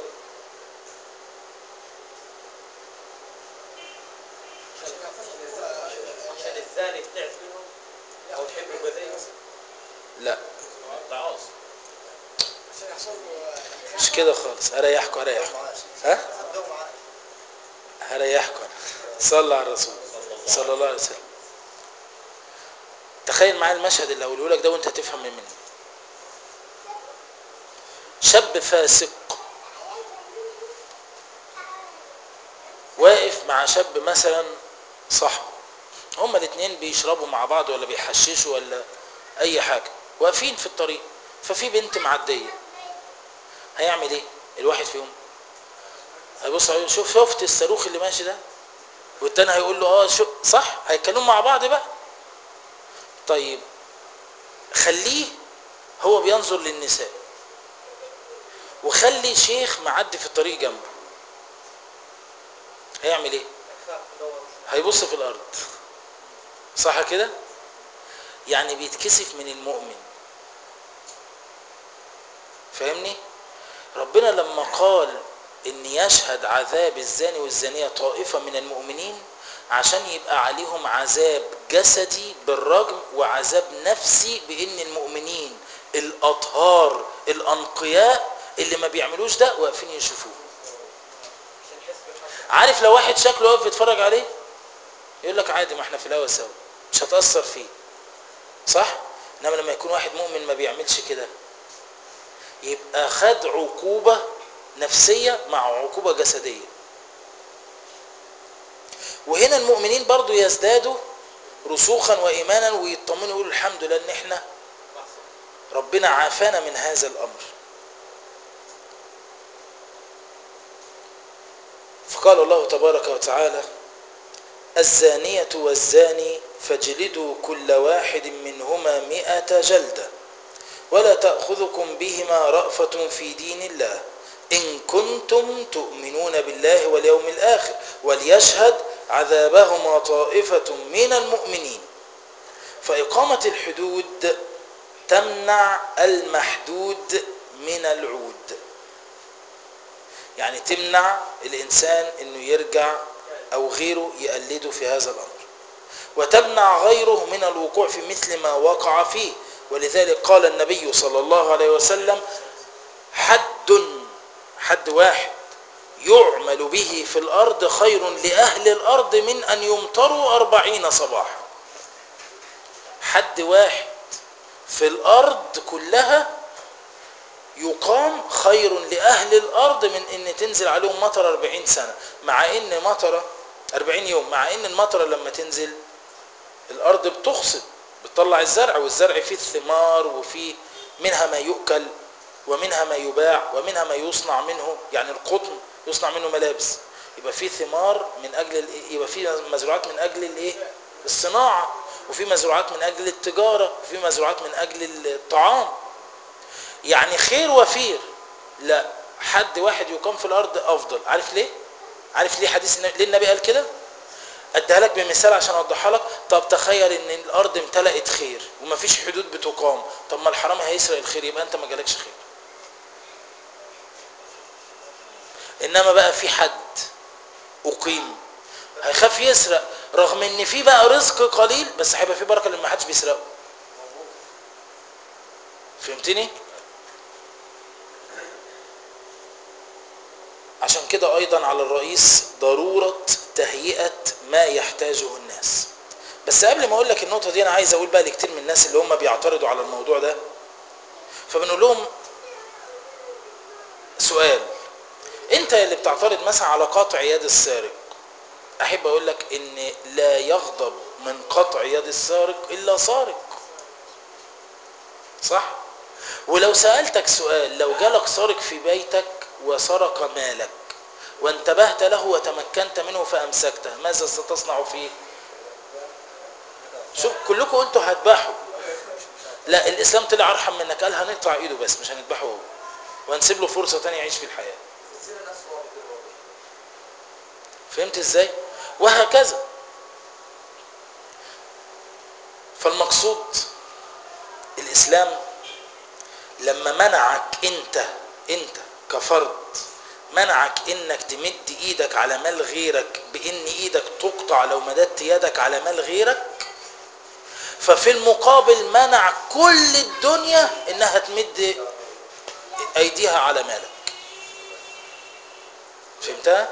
عشان الثاني بتعرف منهم او تحب البذيء لا انت عاوز عشان يحصل له مش كده خالص اريحكم اريحكم ها عندهم عقل هريحكم صلى على الرسول صلى الله عليه وسلم تخيل معايا المشهد اللي هقوله لك ده وانت هتفهم مني شاب فاسق واقف مع شاب مثلا صاحبه هما الاثنين بيشربوا مع بعض ولا بيحششوا ولا اي حاجه واقفين في الطريق ففي بنت معديه هيعمل ايه الواحد فيهم هيبص عليه شوف شفت الصاروخ اللي ماشي ده والتاني هيقول له اه شو صح هيتكلموا مع بعض بقى طيب خليه هو بينظر للنساء وخلي شيخ معدي في الطريق جنبه هيعمل ايه هيبص في الارض صح كده يعني بيتكسف من المؤمن فاهمني ربنا لما قال ان يشهد عذاب الزاني والزانية طائفة من المؤمنين عشان يبقى عليهم عذاب جسدي بالرجم وعذاب نفسي بان المؤمنين الاطهار الانقياء اللي ما بيعملوش ده واقفين يشوفوه عارف لو واحد شكله واقف يتفرج عليه يقول لك عادي ما احنا في الهوا سوا مش هتأثر فيه صح انما لما يكون واحد مؤمن ما بيعملش كده يبقى خد عقوبة نفسية مع عقوبة جسدية وهنا المؤمنين برضو يزدادوا رسوخا وإيمانا ويطمنوا يقولوا الحمد لله ان احنا ربنا عافانا من هذا الأمر فقال الله تبارك وتعالى الزانية والزاني فاجلدوا كل واحد منهما مئة جلدة ولا تأخذكم بهما رأفة في دين الله إن كنتم تؤمنون بالله واليوم الآخر وليشهد عذابهما طائفة من المؤمنين فإقامة الحدود تمنع المحدود من العود يعني تمنع الإنسان أنه يرجع أو غيره يقلده في هذا الأمر وتمنع غيره من الوقوع في مثل ما وقع فيه ولذلك قال النبي صلى الله عليه وسلم حد حد واحد يعمل به في الأرض خير لأهل الأرض من أن يمطروا أربعين صباحا حد واحد في الأرض كلها يقام خير لأهل الأرض من أن تنزل عليهم مطر 40 سنة مع أن مطرة 40 يوم مع أن المطرة لما تنزل الأرض بتخصب بتطلع الزرع والزرع فيه الثمار وفيه منها ما يؤكل ومنها ما يباع ومنها ما يصنع منه يعني القطن يصنع منه ملابس يبقى في ثمار من اجل ال- يبقى في مزروعات من اجل الايه الصناعه وفي مزروعات من اجل التجاره وفي مزروعات من اجل الطعام يعني خير وفير لا حد واحد يقام في الارض افضل عارف ليه عارف ليه حديث النبي ليه النبي قال كده اديها لك بمثال عشان اوضحها لك طب تخيل ان الارض امتلأت خير ومفيش حدود بتقام طب ما الحرام هيسرق الخير يبقى انت ما جالكش خير انما بقى في حد اقيم هيخاف يسرق رغم ان في بقى رزق قليل بس هيبقى في بركه لما حدش بيسرقه فهمتني عشان كده ايضا على الرئيس ضروره تهيئه ما يحتاجه الناس بس قبل ما اقول لك النقطه دي انا عايز اقول بقى لكتير من الناس اللي هم بيعترضوا على الموضوع ده فبنقول لهم سؤال انت اللي بتعترض مثلا على قطع يد السارق احب اقول لك ان لا يغضب من قطع يد السارق الا سارق صح ولو سألتك سؤال لو جالك سارق في بيتك وسرق مالك وانتبهت له وتمكنت منه فأمسكته ماذا ستصنع فيه شوف كلكم قلتوا هتباحوا لا الإسلام طلع أرحم منك قال هنقطع إيده بس مش هنذبحه هو وهنسيب له فرصة تانية يعيش في الحياة فهمت ازاي وهكذا فالمقصود الاسلام لما منعك انت انت كفرد منعك انك تمد ايدك على مال غيرك بان ايدك تقطع لو مددت يدك على مال غيرك ففي المقابل منع كل الدنيا انها تمد ايديها على مالك فهمتها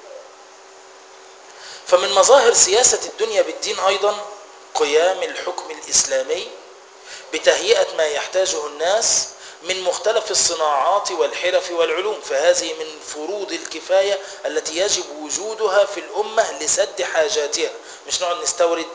فمن مظاهر سياسة الدنيا بالدين أيضا قيام الحكم الإسلامي بتهيئة ما يحتاجه الناس من مختلف الصناعات والحرف والعلوم فهذه من فروض الكفاية التي يجب وجودها في الأمة لسد حاجاتها مش نقعد نستورد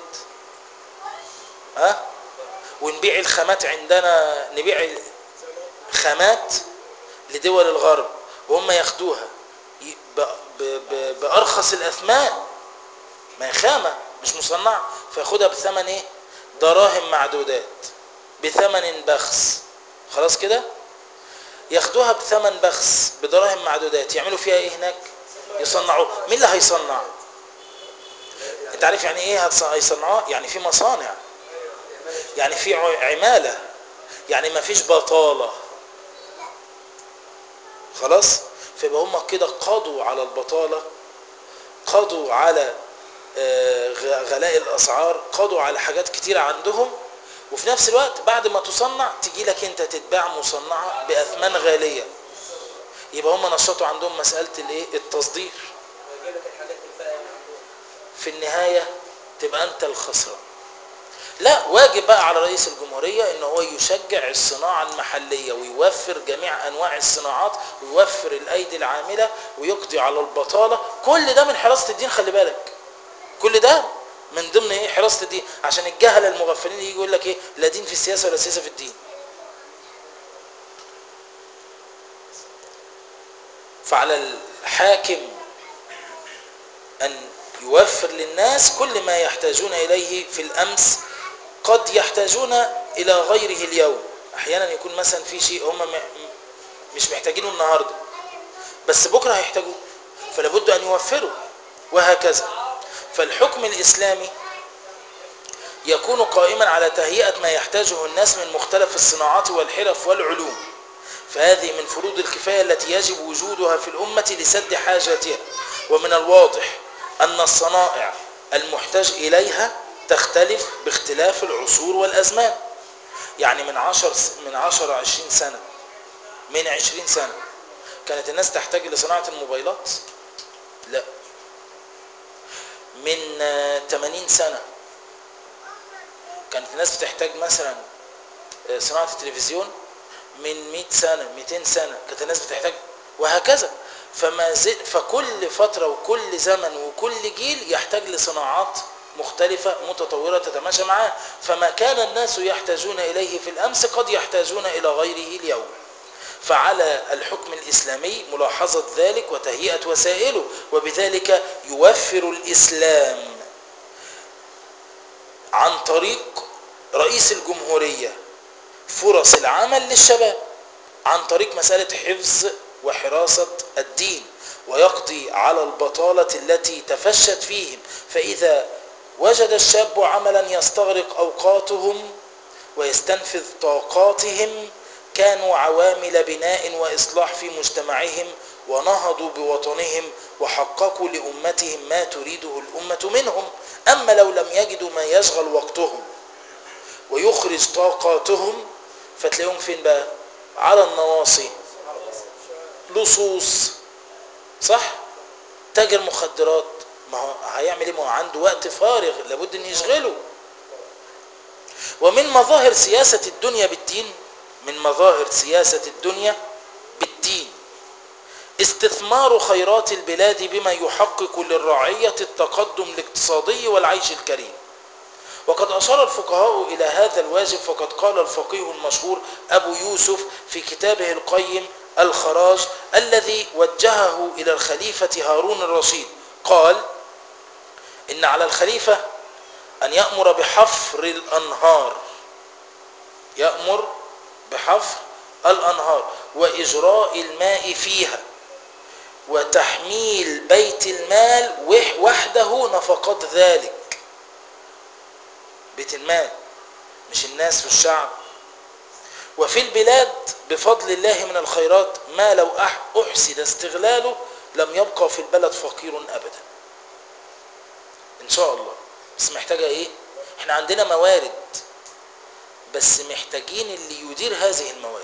ها ونبيع الخامات عندنا نبيع خامات لدول الغرب وهم ياخدوها ي- ب- ب- ب- بأرخص الأثمان ما هي خامة مش مصنعة فياخدها بثمن ايه دراهم معدودات بثمن بخس خلاص كده ياخدوها بثمن بخس بدراهم معدودات يعملوا فيها ايه هناك يصنعوا مين اللي هيصنع انت عارف يعني ايه هتص- هيصنعوها يعني في مصانع يعني في ع- عمالة يعني ما فيش بطالة خلاص فيبقى هم كده قضوا على البطالة قضوا على آه، غ- غلاء الاسعار قضوا على حاجات كتيرة عندهم وفي نفس الوقت بعد ما تصنع تجي لك انت تتباع مصنعة باثمان غالية يبقى هم نشطوا عندهم مسألة الايه التصدير في النهاية تبقى انت الخسران لا واجب بقى على رئيس الجمهورية ان هو يشجع الصناعة المحلية ويوفر جميع انواع الصناعات ويوفر الايدي العاملة ويقضي على البطالة كل ده من حراسة الدين خلي بالك كل ده من ضمن ايه حراسة الدين عشان الجهلة المغفلين يجي يقول لك ايه لا دين في السياسة ولا سياسة في الدين فعلى الحاكم أن يوفر للناس كل ما يحتاجون إليه في الأمس قد يحتاجون إلى غيره اليوم أحيانا يكون مثلا في شيء هم م- مش محتاجينه النهاردة بس بكرة هيحتاجوه فلابد أن يوفروا وهكذا فالحكم الإسلامي يكون قائما على تهيئة ما يحتاجه الناس من مختلف الصناعات والحرف والعلوم فهذه من فروض الكفاية التي يجب وجودها في الأمة لسد حاجاتها ومن الواضح أن الصنائع المحتاج إليها تختلف باختلاف العصور والأزمان يعني من عشر من عشر عشرين سنة من عشرين سنة كانت الناس تحتاج لصناعة الموبايلات لا من آه، 80 سنة كانت الناس بتحتاج مثلا آه، صناعة التلفزيون من 100 سنة 200 سنة كانت الناس بتحتاج وهكذا فما زل فكل فترة وكل زمن وكل جيل يحتاج لصناعات مختلفة متطورة تتماشى معاه فما كان الناس يحتاجون إليه في الأمس قد يحتاجون إلى غيره اليوم فعلى الحكم الإسلامي ملاحظة ذلك وتهيئة وسائله وبذلك يوفر الإسلام عن طريق رئيس الجمهورية فرص العمل للشباب عن طريق مسألة حفظ وحراسة الدين ويقضي على البطالة التي تفشت فيهم فإذا وجد الشاب عملا يستغرق أوقاتهم ويستنفذ طاقاتهم كانوا عوامل بناء وإصلاح في مجتمعهم ونهضوا بوطنهم وحققوا لأمتهم ما تريده الأمة منهم أما لو لم يجدوا ما يشغل وقتهم ويخرج طاقاتهم فتلاقيهم فين بقى على النواصي لصوص صح تاجر مخدرات ما هو هيعمل ايه ما هو عنده وقت فارغ لابد ان يشغله ومن مظاهر سياسة الدنيا بالدين من مظاهر سياسة الدنيا بالدين استثمار خيرات البلاد بما يحقق للرعية التقدم الاقتصادي والعيش الكريم وقد أشار الفقهاء إلى هذا الواجب فقد قال الفقيه المشهور أبو يوسف في كتابه القيم الخراج الذي وجهه إلى الخليفة هارون الرشيد قال إن على الخليفة أن يأمر بحفر الأنهار يأمر بحفر الأنهار وإجراء الماء فيها وتحميل بيت المال وحده نفقات ذلك بيت المال مش الناس في الشعب وفي البلاد بفضل الله من الخيرات ما لو أحسن استغلاله لم يبقى في البلد فقير أبدا إن شاء الله بس محتاجة إيه إحنا عندنا موارد بس محتاجين اللي يدير هذه الموارد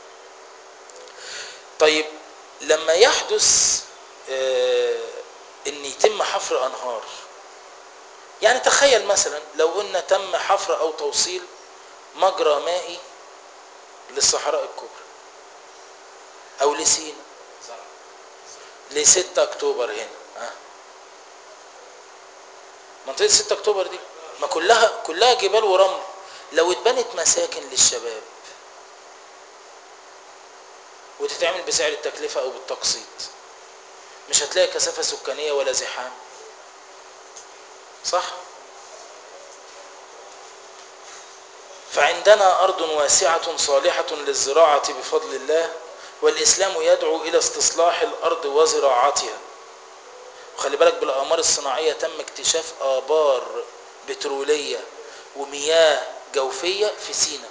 طيب لما يحدث آه ان يتم حفر انهار يعني تخيل مثلا لو قلنا تم حفر او توصيل مجرى مائي للصحراء الكبرى او لسينا لستة اكتوبر هنا ها منطقة 6 اكتوبر دي ما كلها كلها جبال ورمل لو اتبنت مساكن للشباب وتتعمل بسعر التكلفة او بالتقسيط مش هتلاقي كثافة سكانية ولا زحام صح فعندنا أرض واسعة صالحة للزراعة بفضل الله والإسلام يدعو إلى استصلاح الأرض وزراعتها وخلي بالك بالأقمار الصناعية تم اكتشاف آبار بترولية ومياه جوفية في سينا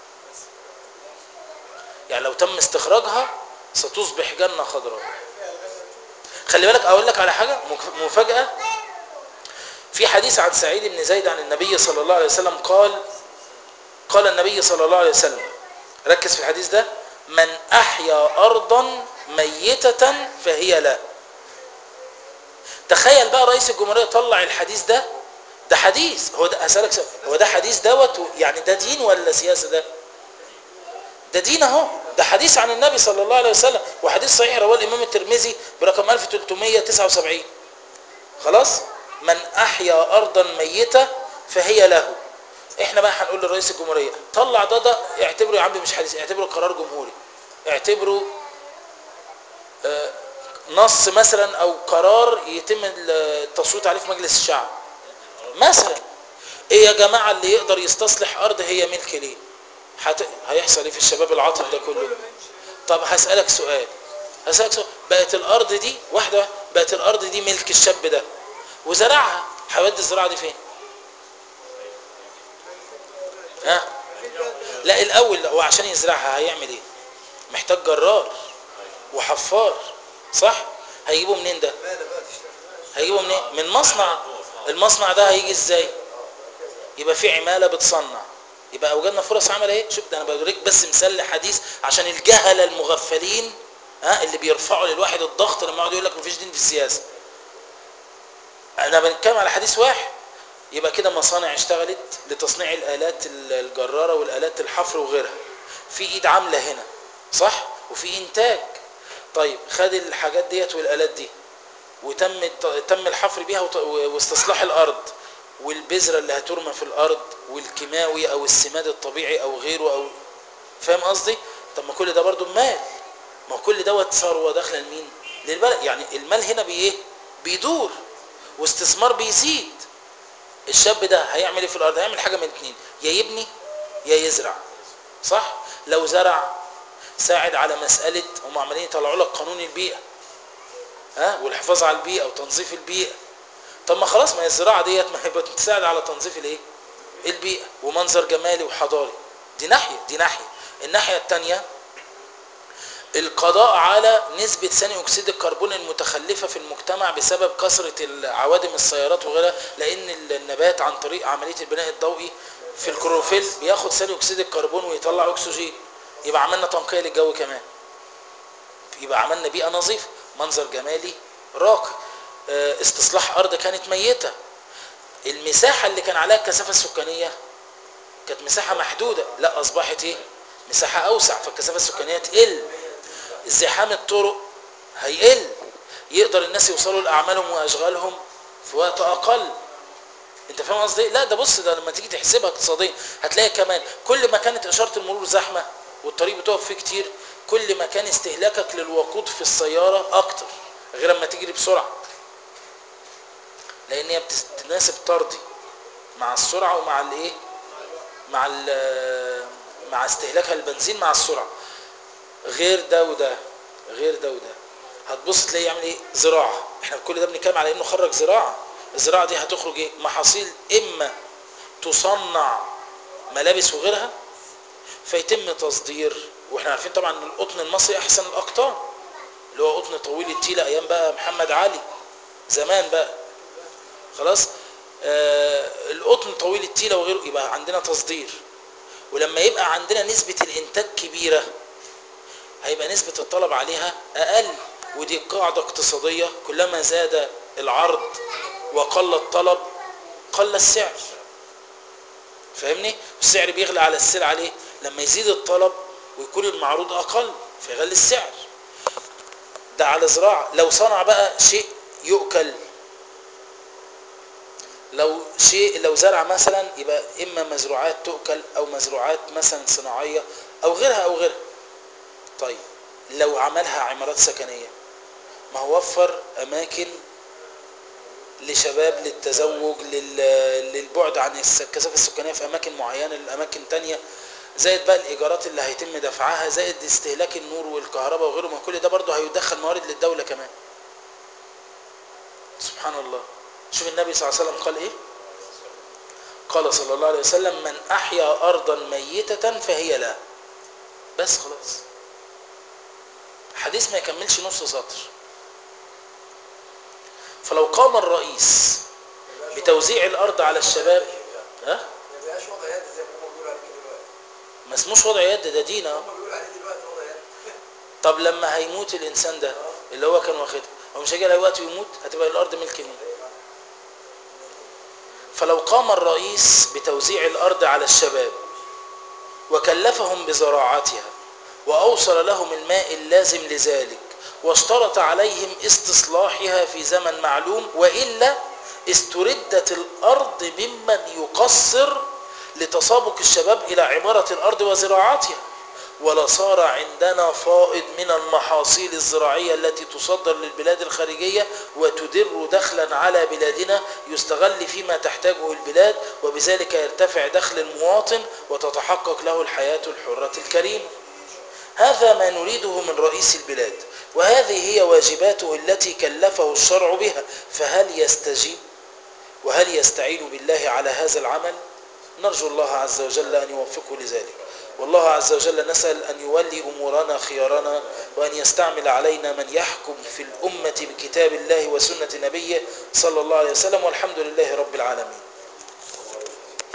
يعني لو تم استخراجها ستصبح جنة خضراء خلي بالك أقول لك على حاجة مفاجأة في حديث عن سعيد بن زيد عن النبي صلى الله عليه وسلم قال قال النبي صلى الله عليه وسلم ركز في الحديث ده من أحيا أرضا ميتة فهي لا تخيل بقى رئيس الجمهورية طلع الحديث ده ده حديث هو ده هسألك سؤال هو ده حديث دوت يعني ده دين ولا سياسة ده ده دين اهو ده حديث عن النبي صلى الله عليه وسلم وحديث صحيح رواه الإمام الترمذي برقم 1379 خلاص من أحيا أرضا ميتة فهي له احنا بقى هنقول لرئيس الجمهورية طلع ده ده اعتبره يا عم مش حديث اعتبره قرار جمهوري اعتبره اه نص مثلا او قرار يتم التصويت عليه في مجلس الشعب مثلا ايه يا جماعة اللي يقدر يستصلح ارض هي ملك ليه حت... هيحصل ايه في الشباب العاطل ده كله طب هسألك سؤال هسألك سؤال بقت الارض دي واحدة بقت الارض دي ملك الشاب ده وزرعها هيودي الزراعة دي فين ها لا الاول هو عشان يزرعها هيعمل ايه محتاج جرار وحفار صح هيجيبه منين ده هيجيبه منين من مصنع المصنع ده هيجي ازاي يبقى في عمالة بتصنع يبقى اوجدنا فرص عمل ايه شوف ده انا بوريك بس مثال حديث عشان الجهله المغفلين ها اللي بيرفعوا للواحد الضغط لما يقعد يقول لك مفيش دين في السياسه انا بنتكلم على حديث واحد يبقى كده مصانع اشتغلت لتصنيع الالات الجراره والالات الحفر وغيرها في ايد عامله هنا صح وفي انتاج طيب خد الحاجات ديت والالات دي وتم تم الحفر بيها واستصلاح الارض والبذره اللي هترمى في الارض والكيماوي او السماد الطبيعي او غيره او فاهم قصدي طب ما كل ده برضو مال ما هو كل دوت ثروه داخله لمين للبلد يعني المال هنا بايه بيدور واستثمار بيزيد الشاب ده هيعمل ايه في الارض هيعمل حاجه من اتنين يا يبني يا يزرع صح لو زرع ساعد على مساله هم عمالين يطلعوا لك قانون البيئه ها والحفاظ على البيئه وتنظيف البيئه طب ما خلاص ما هي الزراعه ديت ما هي بتساعد على تنظيف الايه البيئه ومنظر جمالي وحضاري دي ناحيه دي ناحيه الناحيه الثانيه القضاء على نسبة ثاني أكسيد الكربون المتخلفة في المجتمع بسبب كثرة عوادم السيارات وغيرها لأن النبات عن طريق عملية البناء الضوئي في الكلوروفيل بياخد ثاني أكسيد الكربون ويطلع أكسجين يبقى عملنا تنقية للجو كمان يبقى عملنا بيئة نظيفة منظر جمالي راقي اه، استصلاح أرض كانت ميتة المساحة اللي كان عليها الكثافة السكانية كانت مساحة محدودة لا أصبحت إيه مساحة أوسع فالكثافة السكانية تقل ازدحام الطرق هيقل يقدر الناس يوصلوا لأعمالهم وأشغالهم في وقت أقل انت فاهم قصدي إيه؟ لا ده بص ده لما تيجي تحسبها اقتصاديا هتلاقي كمان كل ما كانت اشاره المرور زحمه والطريق بتقف فيه كتير كل ما كان استهلاكك للوقود في السياره اكتر غير لما تجري بسرعه لان هي بتناسب طردي مع السرعه ومع الايه مع ال- مع استهلاكها البنزين مع السرعه غير ده وده غير ده وده هتبص تلاقي يعمل ايه زراعه احنا كل ده بنتكلم على انه خرج زراعه الزراعه دي هتخرج ايه محاصيل اما تصنع ملابس وغيرها فيتم تصدير واحنا عارفين طبعا ان القطن المصري احسن الاقطان اللي هو قطن طويل التيله ايام بقى محمد علي زمان بقى خلاص آه القطن طويل التيله وغيره يبقى عندنا تصدير ولما يبقى عندنا نسبه الانتاج كبيره هيبقى نسبة الطلب عليها أقل ودي قاعدة اقتصادية كلما زاد العرض وقل الطلب قل السعر فاهمني؟ السعر بيغلى على السلعة ليه؟ لما يزيد الطلب ويكون المعروض أقل فيغلي السعر ده على زراعة لو صنع بقى شيء يؤكل لو شيء لو زرع مثلا يبقى إما مزروعات تؤكل أو مزروعات مثلا صناعية أو غيرها أو غيرها طيب لو عملها عمارات سكنية ما هو وفر أماكن لشباب للتزوج لل- للبعد عن الس- الكثافة السكانية في أماكن معينة لأماكن تانية زائد بقى الإيجارات اللي هيتم دفعها زائد استهلاك النور والكهرباء وغيره ما كل ده برضه هيدخل موارد للدولة كمان سبحان الله شوف النبي صلى الله عليه وسلم قال إيه قال صلى الله عليه وسلم من أحيا أرضا ميتة فهي له بس خلاص حديث ما يكملش نص سطر فلو قام الرئيس بتوزيع الارض على الشباب ها ما بيبقاش وضع يد زي ما هم بيقولوا عليه كده دلوقتي ما اسموش وضع يد ده دين اهو هم بيقولوا عليه دلوقتي وضع يد طب لما هيموت الانسان ده اللي هو كان واخدها هو مش هيجي على وقت ويموت هتبقى الارض ملك مين فلو قام الرئيس بتوزيع الارض على الشباب وكلفهم بزراعتها واوصل لهم الماء اللازم لذلك واشترط عليهم استصلاحها في زمن معلوم والا استردت الارض ممن يقصر لتسابق الشباب الى عماره الارض وزراعتها ولصار عندنا فائض من المحاصيل الزراعيه التي تصدر للبلاد الخارجيه وتدر دخلا على بلادنا يستغل فيما تحتاجه البلاد وبذلك يرتفع دخل المواطن وتتحقق له الحياه الحره الكريمه هذا ما نريده من رئيس البلاد وهذه هي واجباته التي كلفه الشرع بها فهل يستجيب وهل يستعين بالله على هذا العمل نرجو الله عز وجل أن يوفقه لذلك والله عز وجل نسأل أن يولي أمورنا خيارنا وأن يستعمل علينا من يحكم في الأمة بكتاب الله وسنة نبيه صلى الله عليه وسلم والحمد لله رب العالمين